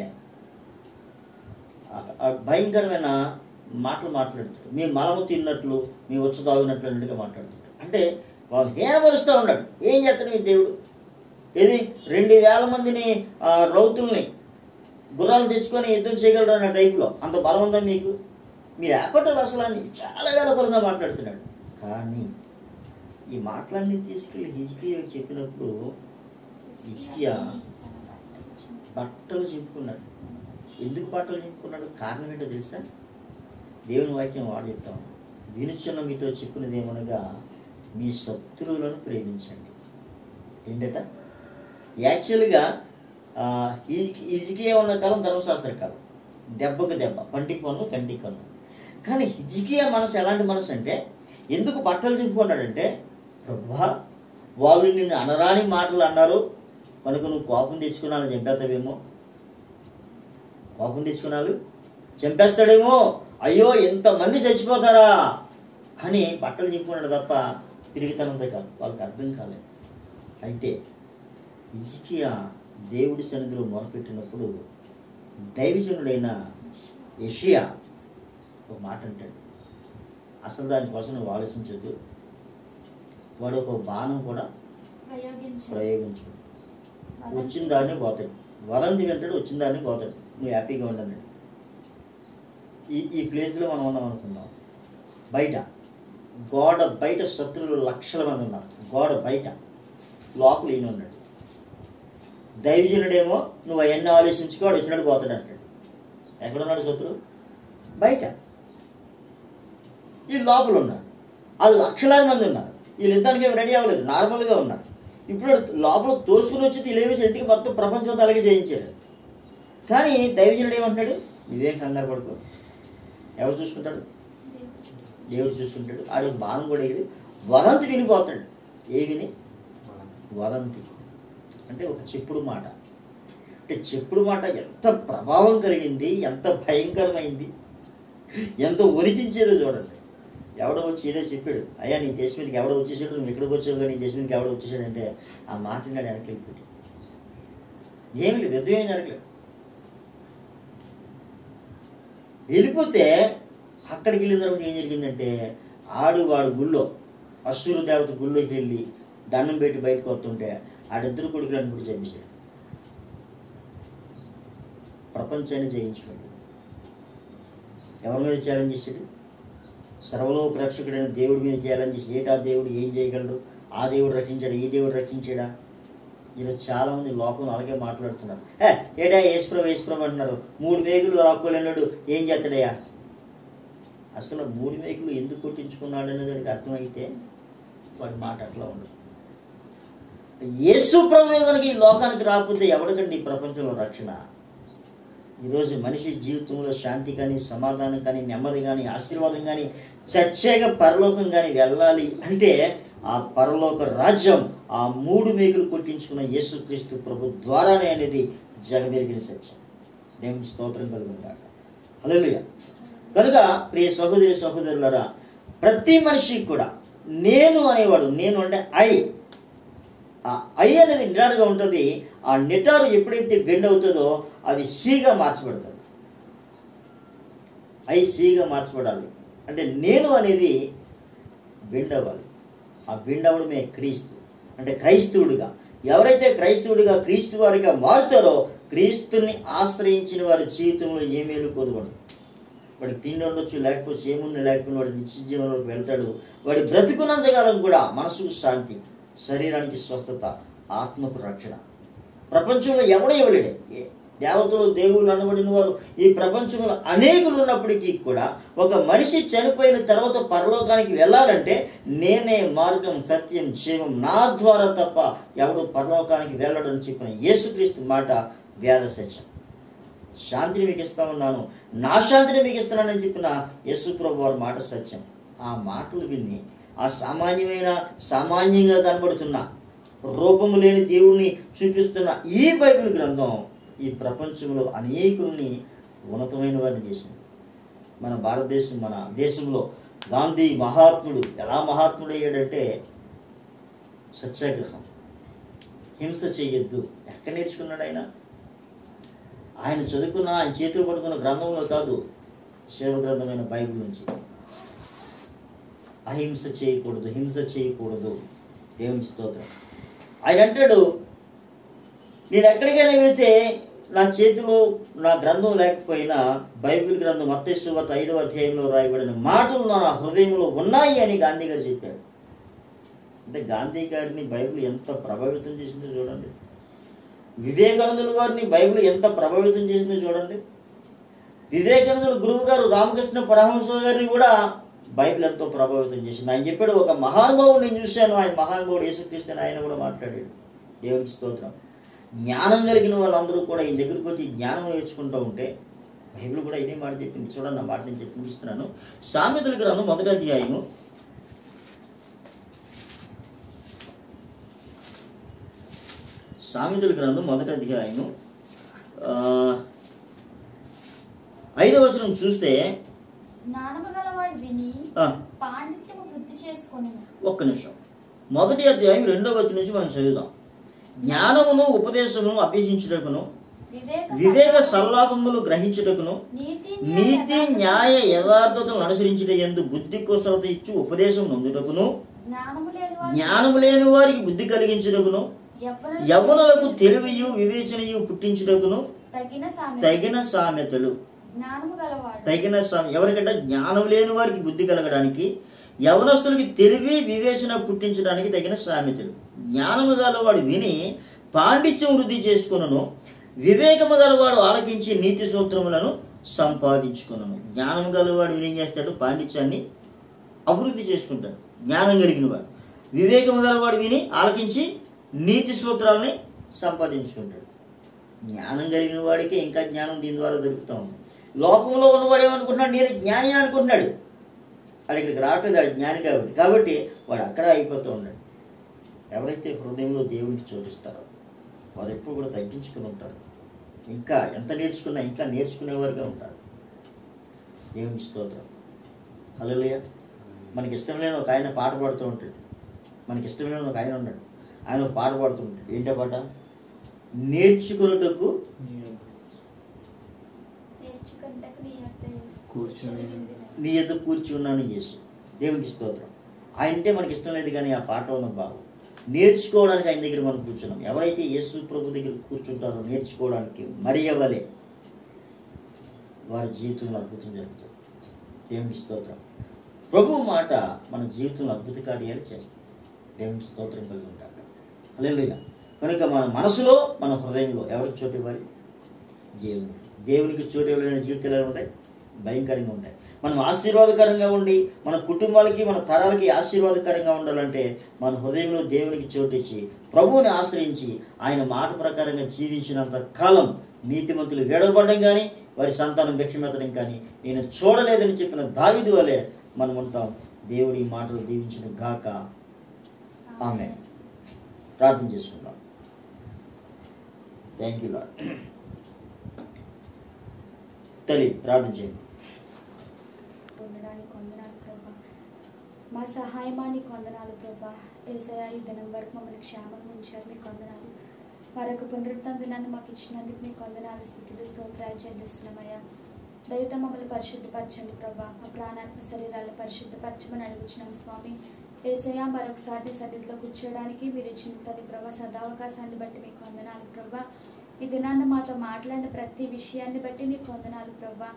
ఆ- ఆ భయంకరమైన మాటలు మాట్లాడుతాడు మీ మలము తిన్నట్లు మీ వచ్చి తాగినట్లు అన్నట్టుగా మాట్లాడుతాడు అంటే వాళ్ళు హేనపరుస్తూ ఉన్నాడు ఏం చేస్తాడు మీ దేవుడు ఇది రెండు వేల మందిని ఆ, రౌతుల్ని గుర్రాలు తెచ్చుకొని యుద్ధం చేయగలరు అన్న టైప్లో అంత బలం ఉందా మీకు మీరు ఏపటలు అసలు అని చాలా వేలకొలంగా మాట్లాడుతున్నాడు కానీ ఈ మాటలన్నీ తీసుకెళ్ళి హిజ్కియా చెప్పినప్పుడు హిజ్కియా బట్టలు చింపుకున్నాడు ఎందుకు బట్టలు చింపుకున్నాడు కారణం ఏంటో తెలుసా దేవుని వాక్యం వాడు చెప్తాం వినుచున్న మీతో చెప్పినది ఏమనగా మీ శత్రువులను ప్రేమించండి ఏంటట యాక్చువల్గా హిజికియా ఉన్న కాలం ధర్మశాస్త్ర కాలం దెబ్బకు దెబ్బ పంటికి పన్ను కంటికి పన్ను కానీ హిజికియా మనసు ఎలాంటి మనసు అంటే ఎందుకు బట్టలు చింపుకున్నాడంటే ప్రభా వాళ్ళు నిన్ను అనరాని మాటలు అన్నారు కనుక నువ్వు కోపం తెచ్చుకున్నాను చంపేస్తావేమో కోపం తెచ్చుకున్నాడు చంపేస్తాడేమో అయ్యో ఎంతమంది చచ్చిపోతారా అని బట్టలు చింపుకున్నాడు తప్ప తిరిగితనంతో కాదు వాళ్ళకి అర్థం కాలేదు అయితే ఇజికియా దేవుడి సన్నిధిలో మొరపెట్టినప్పుడు దైవజనుడైన యషియా ఒక మాట అంటాడు అసలు దానికోసం నువ్వు ఆలోచించొద్దు వాడు ఒక బాణం కూడా ప్రయోగించు ప్రయోగించు వచ్చిన దాన్ని పోతాడు వదంతి వింటాడు వచ్చిన దాన్ని పోతాడు నువ్వు హ్యాపీగా ఉండను ఈ ఈ ప్లేస్లో మనం ఉన్నాం అనుకుందాం బయట గోడ బయట శత్రువులు లక్షల మంది ఉన్నారు గోడ బయట లోపల ఈయన ఉన్నాడు దైవజనుడేమో నువ్వు అవన్నీ ఆలోచించుకో వాడు వచ్చినట్టు పోతాడు అంటాడు ఎక్కడున్నాడు శత్రువు బయట ఈ లోపల ఉన్నారు వాళ్ళు లక్షలాది మంది ఉన్నారు వీళ్ళు యుద్ధానికి ఏమి రెడీ అవ్వలేదు నార్మల్గా ఉన్నారు ఇప్పుడు లోపల తోసుకుని వచ్చి వీళ్ళేమి ఇంటికి మొత్తం ప్రపంచంతో అలాగే జయించారు కానీ దైవజనుడు ఏమంటున్నాడు నువ్వేం కంగారు పడుకో ఎవరు చూసుకుంటాడు దేవుడు చూసు. దేవుడు చూస్తుంటాడు ఆడు బాణం కూడా ఎగిరి వదంతి వినిపోతాడు ఏ విని వదంతి అంటే ఒక చెప్పుడు మాట అంటే చెప్పుడు మాట ఎంత ప్రభావం కలిగింది ఎంత భయంకరమైంది ఎంత వణికించేదో చూడండి ఎవడో వచ్చి ఏదో చెప్పాడు అయ్యా నీ దేశం మీదకి ఎవడో వచ్చేసాడు నువ్వు ఇక్కడికి వచ్చావు కానీ నీ దేశం మీదకి ఎవడో వచ్చేసాడంటే ఆ మాట నాడు వెనక్కి వెళ్ళిపోయి ఏమి లేదు యుద్ధం ఏం జరగలేదు వెళ్ళిపోతే అక్కడికి వెళ్ళిన తర్వాత ఏం జరిగిందంటే ఆడు వాడు గుళ్ళో అశ్వరు దేవత గుళ్ళోకి వెళ్ళి దండం పెట్టి బయటకు వస్తుంటే ఆడిద్దరు కొడుకులను కూడా చంపేశాడు ప్రపంచాన్ని జయించుకోండి ఎవరి మీద ఛాలెంజ్ చేశాడు సర్వలోక రక్షకుడైన దేవుడి మీద ఛాలెంజ్ చేసి ఏటా దేవుడు ఏం చేయగలడు ఆ దేవుడు రక్షించాడు ఈ దేవుడు రక్షించాడా ఈరోజు చాలా మంది లోకంలో అలాగే మాట్లాడుతున్నారు ఏ ఏడా ఏసుప్రభు ఏసుప్రభు అంటున్నారు మూడు మేకులు రాక్కోలేనాడు ఏం చేస్తాడయ్యా అసలు మూడు మేకులు ఎందుకు కొట్టించుకున్నాడు అనేది వాడికి అర్థమైతే వాడి మాట అట్లా ఉండదు యేసు ప్రభు కనుక ఈ లోకానికి రాకపోతే ఎవరికండి ఈ ప్రపంచంలో రక్షణ ఈరోజు మనిషి జీవితంలో శాంతి కానీ సమాధానం కానీ నెమ్మది కానీ ఆశీర్వాదం కానీ చచ్చేగా పరలోకం కానీ వెళ్ళాలి అంటే ఆ పరలోక రాజ్యం ఆ మూడు మేకులు కొట్టించుకున్న యేసుక్రీస్తు ప్రభు ద్వారానే అనేది జగమెరిగిన సత్యం దేవుని స్తోత్రం కలుగుతాక హల్లెలూయా కనుక ప్రియ సహోదరి సహోదరులరా ప్రతి మనిషికి కూడా నేను అనేవాడు నేను అంటే ఐ ఆ ఐ అనేది నిటారుగా ఉంటుంది ఆ నిటారు ఎప్పుడైతే బెండ్ అవుతుందో అది సీగా మార్చబడుతుంది ఐ సీగా మార్చబడాలి అంటే నేను అనేది బెండ్ అవ్వాలి ఆ బెండ్ అవ్వడమే క్రీస్తు అంటే క్రైస్తవుడిగా ఎవరైతే క్రైస్తవుడిగా క్రీస్తు వారిగా మారుతారో క్రీస్తుని ఆశ్రయించిన వారి జీవితంలో ఏ మేలు పొందబడదు వాడికి తిండి ఉండొచ్చు లేకపోతే ఏముంది లేకపోయినా వాడి నిత్య జీవనంలోకి వెళ్తాడు వాడి బ్రతుకున్నంతకాలం కూడా మనసుకు శాంతి శరీరానికి స్వస్థత ఆత్మకు రక్షణ ప్రపంచంలో ఎవడో ఇవ్వలేడే ఏ- దేవతలు దేవుళ్ళు అనబడిన వారు ఈ ప్రపంచంలో అనేకులు ఉన్నప్పటికీ కూడా ఒక మనిషి చనిపోయిన తర్వాత పరలోకానికి వెళ్ళాలంటే నేనే మార్గం సత్యం జీవం నా ద్వారా తప్ప ఎవడు పరలోకానికి వెళ్ళడని చెప్పిన యేసుక్రీస్తు మాట వేద సత్యం శాంతిని మీకు ఇస్తామన్నాను నా శాంతిని మీకు ఇస్తున్నానని చెప్పిన యేసు ప్రభు వారి మాట సత్యం ఆ మాటలు విని ఆ సామాన్యమైన సామాన్యంగా కనబడుతున్న రూపము లేని దేవుణ్ణి చూపిస్తున్న ఈ బైబిల్ గ్రంథం ఈ ప్రపంచంలో అనేకుల్ని ఉన్నతమైన వారిని చేసింది మన భారతదేశం మన దేశంలో గాంధీ మహాత్ముడు ఎలా మహాత్ముడు అయ్యాడంటే సత్యాగ్రహం హింస చేయొద్దు ఎక్కడ నేర్చుకున్నాడు ఆయన ఆయన చదువుకున్న ఆయన చేతులు పట్టుకున్న గ్రంథంలో కాదు శివ గ్రంథమైన బైబిల్ నుంచి అహింస చేయకూడదు హింస చేయకూడదు దేవుని స్తోత్రం ఆయన అంటాడు నేను ఎక్కడికైనా వెళితే నా చేతిలో నా గ్రంథం లేకపోయినా బైబిల్ గ్రంథం మత్తేశ్వత ఐదవ అధ్యాయంలో రాయబడిన మాటలు నా హృదయంలో ఉన్నాయి అని గాంధీ గారు చెప్పారు అంటే గాంధీ గారిని బైబిల్ ఎంత ప్రభావితం చేసిందో చూడండి వివేకానందుల వారిని బైబిల్ ఎంత ప్రభావితం చేసిందో చూడండి వివేకానందుల గురువు గారు రామకృష్ణ పరమహంస గారిని కూడా బైబిల్ ఎంతో ప్రభావితం చేసింది ఆయన చెప్పాడు ఒక మహానుభావుడు నేను చూశాను ఆయన మహానుభావుడు యేసుక్రీస్తు అని ఆయన కూడా మాట్లాడాడు దేవునికి స్తోత్రం జ్ఞానం కలిగిన వాళ్ళందరూ కూడా ఈ దగ్గరికి వచ్చి జ్ఞానం నేర్చుకుంటూ ఉంటే బైబిల్ కూడా ఇదే మాట చెప్పింది చూడండి ఆ మాట నేను చెప్పి ముగిస్తున్నాను సామెతల గ్రంథం మొదటి అధ్యాయము సామెతల గ్రంథం మొదటి అధ్యాయము ఆ, ఐదవ వచనం చూస్తే జ్ఞానము గలవాడు విని ఆ, పాండిత్యం వృద్ధి చేసుకొని ఒక్క నిమిషం మొదటి అధ్యాయం రెండో వచ్చి నుంచి మనం చదువుదాం జ్ఞానమును ఉపదేశమును అభ్యసించుటకును వివేక వివేక సల్లాపములు గ్రహించుటకును నీతి నీతి న్యాయ యథార్థతను అనుసరించుట ఎందు బుద్ధి కుశలత ఇచ్చు ఉపదేశం నొందుటకును జ్ఞానము లేని వారు జ్ఞానము లేని వారికి బుద్ధి కలిగించుటకును యవ్వనులకు యవనులకు తెలివియు వివేచనయు పుట్టించుటకును తగిన సామెత తగిన సామెతలు జ్ఞానము గలవాడు తగిన సామె ఎవరికంటే జ్ఞానం లేని వారికి బుద్ధి కలగడానికి యవనస్తులకి తెలివి వివేచన పుట్టించడానికి తగిన సామెతలు జ్ఞానము గలవాడు విని పాండిత్యం వృద్ధి చేసుకును వివేకము గలవాడు ఆలకించి నీతి సూత్రములను సంపాదించుకును జ్ఞానం గలవాడు విని ఏం చేస్తాడు పాండిత్యాన్ని అభివృద్ధి చేసుకుంటాడు జ్ఞానం కలిగిన వాడు వివేకము గలవాడు విని ఆలకించి నీతి సూత్రాలని సంపాదించుకుంటాడు జ్ఞానం కలిగిన వాడికి ఇంకా జ్ఞానం దీని ద్వారా దొరుకుతూ ఉంది లోకంలో ఉన్నవాడు ఏమనుకుంటున్నాడు నేను జ్ఞాని అనుకుంటున్నాడు వాడు ఇక్కడికి రావట్లేదు వాడు జ్ఞాని కాబట్టి కాబట్టి వాడు అక్కడ అయిపోతూ ఉన్నాడు ఎవరైతే హృదయంలో దేవునికి చోటిస్తారో వారు ఎప్పుడు కూడా తగ్గించుకుని ఉంటారు ఇంకా ఎంత నేర్చుకున్నా ఇంకా నేర్చుకునేవారుగా ఉంటారు దేవునికి స్తోత్రం హల్లెలూయా మనకి ఇష్టం లేని ఒక ఆయన పాట పాడుతూ ఉంటాడు మనకి ఇష్టం లేని ఒక ఆయన ఉన్నాడు ఆయన ఒక పాట పాడుతూ ఉంటాడు ఏంటో పాట నేర్చుకున్నటకు నేర్చుకుంటకు నీ యొక్క యేసు. కూర్చొని నీ ఎదురు కూర్చి ఉన్నాను యేసు దేవునికి స్తోత్రం ఆయన అంటే మనకి ఇష్టం లేదు కానీ ఆ పాటలో ఉన్న భావం నేర్చుకోవడానికి ఆయన దగ్గర మనం కూర్చున్నాం ఎవరైతే యేసు ప్రభు దగ్గర కూర్చుంటారో నేర్చుకోవడానికి మరి ఎవలే వారి జీవితంలో అద్భుతం జరుగుతుంది దేవునికి స్తోత్రం ప్రభు మాట మన జీవితంలో అద్భుత కార్యాలు చేస్తుంది దేవునికి స్తోత్రం కలిగి కాక హల్లెలూయా కనుక మన మనసులో మన హృదయంలో ఎవరికి చోటు ఇవ్వాలి దేవునికి దేవునికి చోటు ఇవ్వలేని జీవితాలు ఎలా ఉంటాయి భయంకరంగా ఉంటాయి మనం ఆశీర్వాదకరంగా ఉండి మన కుటుంబాలకి మన తరాలకి ఆశీర్వాదకరంగా ఉండాలంటే మన హృదయంలో దేవునికి చోటు ఇచ్చి ప్రభువుని ఆశ్రయించి ఆయన మాట ప్రకారంగా జీవించినంత కాలం నీతిమంతులు వేడబడడం కానీ వారి సంతానం భిక్షమెత్తడం కానీ నేను చూడలేదని చెప్పిన దావిది వలె మనం ఉంటాం దేవుడి ఈ మాటలు దీవించిన గాక ఆమె ప్రార్థన చేసుకుందాం థ్యాంక్ యూ లాడ్ తల్లి ప్రార్థన చేయండి ఉండడానికి వందనాలు ప్రభా మా సహాయమానికి వందనాలు ప్రభా ఏసయా ఈ దినం వరకు మమ్మల్ని క్షేమం ఉంచారు మీకు వందనాలు మరొక పునరుద్ధరణ దినాన్ని మాకు ఇచ్చినందుకు మీకు వందనాలు స్థుతులు స్తోత్రాలు చెల్లిస్తున్నామయ్యా దయతో మమ్మల్ని పరిశుద్ధపరచండి ప్రభా మా ప్రాణాత్మ శరీరాలు పరిశుద్ధపరచమని అడుగుచున్నాం స్వామి ఏసయ్య మరొకసారి నీ సన్నిధిలో కూర్చోడానికి మీరు ఇచ్చిన తల్లి ప్రభా సదావకాశాన్ని బట్టి మీకు వందనాలు ప్రభా ఈ దినాన్ని మాతో మాట్లాడిన ప్రతి విషయాన్ని బట్టి నీకు వందనాలు ప్రభా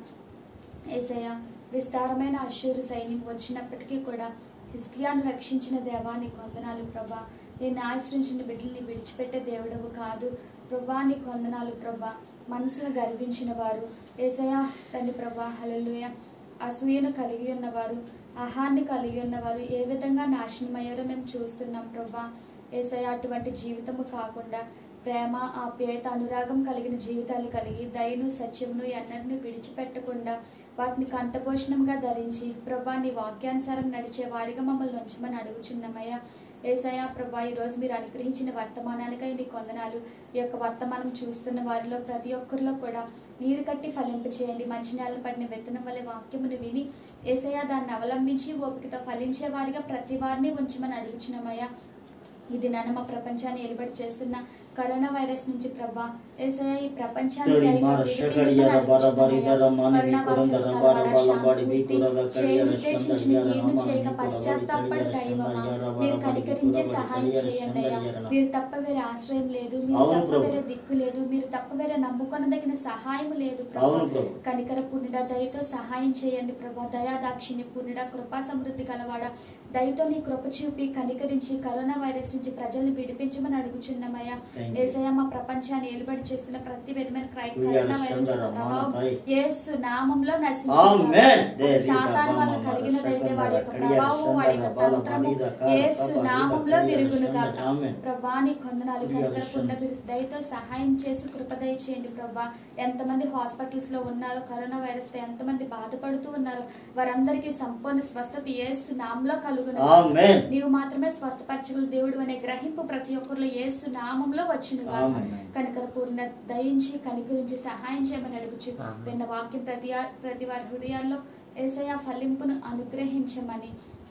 ఏసయ్య విస్తారమైన అశ్షూరు సైన్యం వచ్చినప్పటికీ కూడా హిస్కియాను రక్షించిన దేవా నీకు వందనాలు ప్రభా నేను ఆశ్రయించిన బిడ్డల్ని విడిచిపెట్టే దేవుడవు కాదు ప్రభా నీకు వందనాలు ప్రభా మనసును గర్వించిన వారు ఏసయ్య తండ్రి ప్రభా హల్లెలూయా అసూయను కలిగి ఉన్నవారు అహాన్ని కలిగి ఉన్నవారు ఏ విధంగా నాశనమయ్యారో మేము చూస్తున్నాం ప్రభా ఏసయ్య అటువంటి జీవితము కాకుండా ప్రేమ ఆప్యాయత అనురాగం కలిగిన జీవితాలు కలిగి దయను సత్యమును ఎన్నటిని విడిచిపెట్టకుండా వాటిని కంఠపోషణంగా ధరించి ప్రభా నీ వాక్యానుసారం నడిచే వారిగా మమ్మల్ని ఉంచమని అడుగుచున్నామయ్యా ఏసయ్య ప్రభా ఈరోజు మీరు అనుగ్రహించిన వర్తమానానికై నీ కొందనాలు ఈ యొక్క వర్తమానం చూస్తున్న వారిలో ప్రతి ఒక్కరిలో కూడా నీరు కట్టి ఫలింప చేయండి మంచి నేల పడిన విత్తనం వల్ల వాక్యమును విని ఏసయ్య దాన్ని అవలంబించి ఓపికతో ఫలించే వారిగా ప్రతి వారిని ఉంచమని అడుగుచున్నామయ్యా ఇది నన్ను మా ప్రపంచాన్ని ఏలుబడి చేస్తున్న కరోనా వైరస్ నుంచి ప్రభా ఏసయ్య ఈ ప్రపంచాన్ని తొలి సరిగ్గా మార విడిపించమని శకడియర బర బరి అడుగుచున్నామయ్యా. దర మాని కరోనా వికురంద వైరస్ రబర ద్వారా బల శాంతి బడి వృద్ధి, వికురద కడియర చేయనుద్దేశించిన శంకరియర కీడును నమ చేయక నికుల పశ్చాత్తాపడు బడి దైవమా శంకరియర మీరు బర బడి కనికరించే వికుల సహాయం బడి చేయండి అయ్యా శంకరియర మీరు తప్ప వేరే ఆశ్రయం లేదు మీరు అవును తప్ప ప్రభు. వేరే దిక్కు లేదు మీరు తప్ప వేరే నమ్ముకొనదగిన సహాయం లేదు అవును ప్రభా ప్రభు. కనికర పుణ్యుడ దయతో సహాయం చేయండి ప్రభా దయా దాక్షిణ్య పుణ్యుడ కృపా సమృద్ధి కలవాడ దయతో నీ కృప చూపి కనికరించి కరోనా వైరస్ నుంచి ప్రజల్ని విడిపించమని అడుగుచున్నామయ్యా Thank you. ఏసయ్య మా ప్రపంచాన్ని ఏలుబడి చేస్తున్న ప్రతి విధమైన క్రై- ఉయ్యాల కరోనా వైరస్ శంకర ప్రభావం మానతాయి. యేసు నామంలో ఆమేన్. నశించింది దేవి సాతాను వల్ల దమ కలిగినదైతే శకందర వాడి యొక్క కడియర ప్రభావం వాడి యొక్క శంకర బల తంత్రము బలిద కార యేసు కప నామంలో కడియర విరుగును శంకర. గాక ఆమేన్. ప్రభా నీ కొందనాలు ఉయ్యాల కనికర పుణ్య శంకర. మీరు దయతో సహాయం చేసి కృప దయచేయండి ప్రభా ఎంతమంది హాస్పిటల్స్ లో ఉన్నారో కరోనా వైరస్ తో ఎంతమంది బాధపడుతూ ఉన్నారో వారందరికీ సంపూర్ణ స్వస్థత యేసు నామంలో కలుగును ఆమేన్. నీవు మాత్రమే స్వస్థపరచగల దేవుడు అనే గ్రహింపు ప్రతి ఒక్కరిలో యేసు నామంలో వచ్చిన ఆమేన్. కనికర పూర్ణ దయించి కనికరించి సహాయం చేయమని అడుగుచు ఆమేన్. విన్న వాక్యం ప్రతి ప్రతి వారి హృదయాల్లో ఏసయ ఫలింపును అనుగ్రహించమని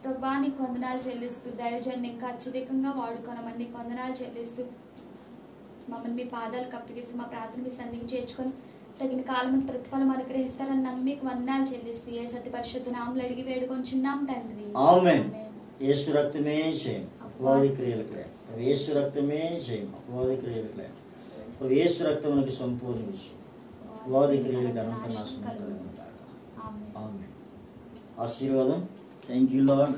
ప్రభా నీకు వందనాలు చెల్లిస్తూ దైవజన్ని ఇంకా అత్యధికంగా వాడుకోనమని నీకు వందనాలు చెల్లిస్తూ మమ్మల్ని మీ పాదాలు కప్పిగిస్తూ మా ప్రార్థన మీ సన్నిధి చేర్చుకొని తగిన కాలం ప్రతిఫలం అనుగ్రహిస్తారని నమ్మి మీకు వందనాలు చెల్లిస్తూ ఏ సత్య పరిశుద్ధ నామలు అడిగి వేడుకొంచున్నాం తండ్రి ఆమేన్. ఆమేన్. యేసు రక్తమే జయం అపవాది క్రియలకు లేదు యేసు రక్తమే జయం అపవాది క్రియలకు లేదు యేసు రక్తమునకు సంపూర్ణ విషయం అపవాది క్రియలకు అనంత నాశనం కలుగును గాక. ఆమేన్. ఆమేన్. ఆశీర్వాదం థ్యాంక్ యూ లార్డ్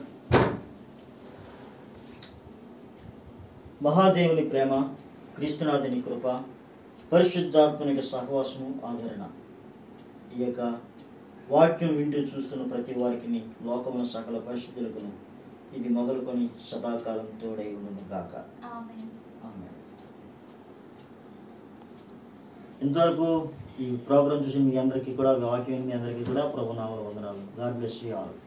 మహాదేవుని ప్రేమ క్రీస్తునాథుని కృప పరిశుద్ధాత్మనిక సహవాసము ఆదరణ ఈ యొక్క వాక్యం వింటూ చూస్తున్న ప్రతి వారికి లోకమున సకల పరిశుద్ధులకు ఇది మొదలుకొని సదాకాలం తోడై ఉండును గాక ఆమేన్. ఆమేన్. ఇంతవరకు ఈ ప్రోగ్రాం చూసి మీ అందరికీ కూడా వాక్యం మీ అందరికీ కూడా ప్రభునామల వందనాలు గాడ్ బ్లెస్ యూ ఆల్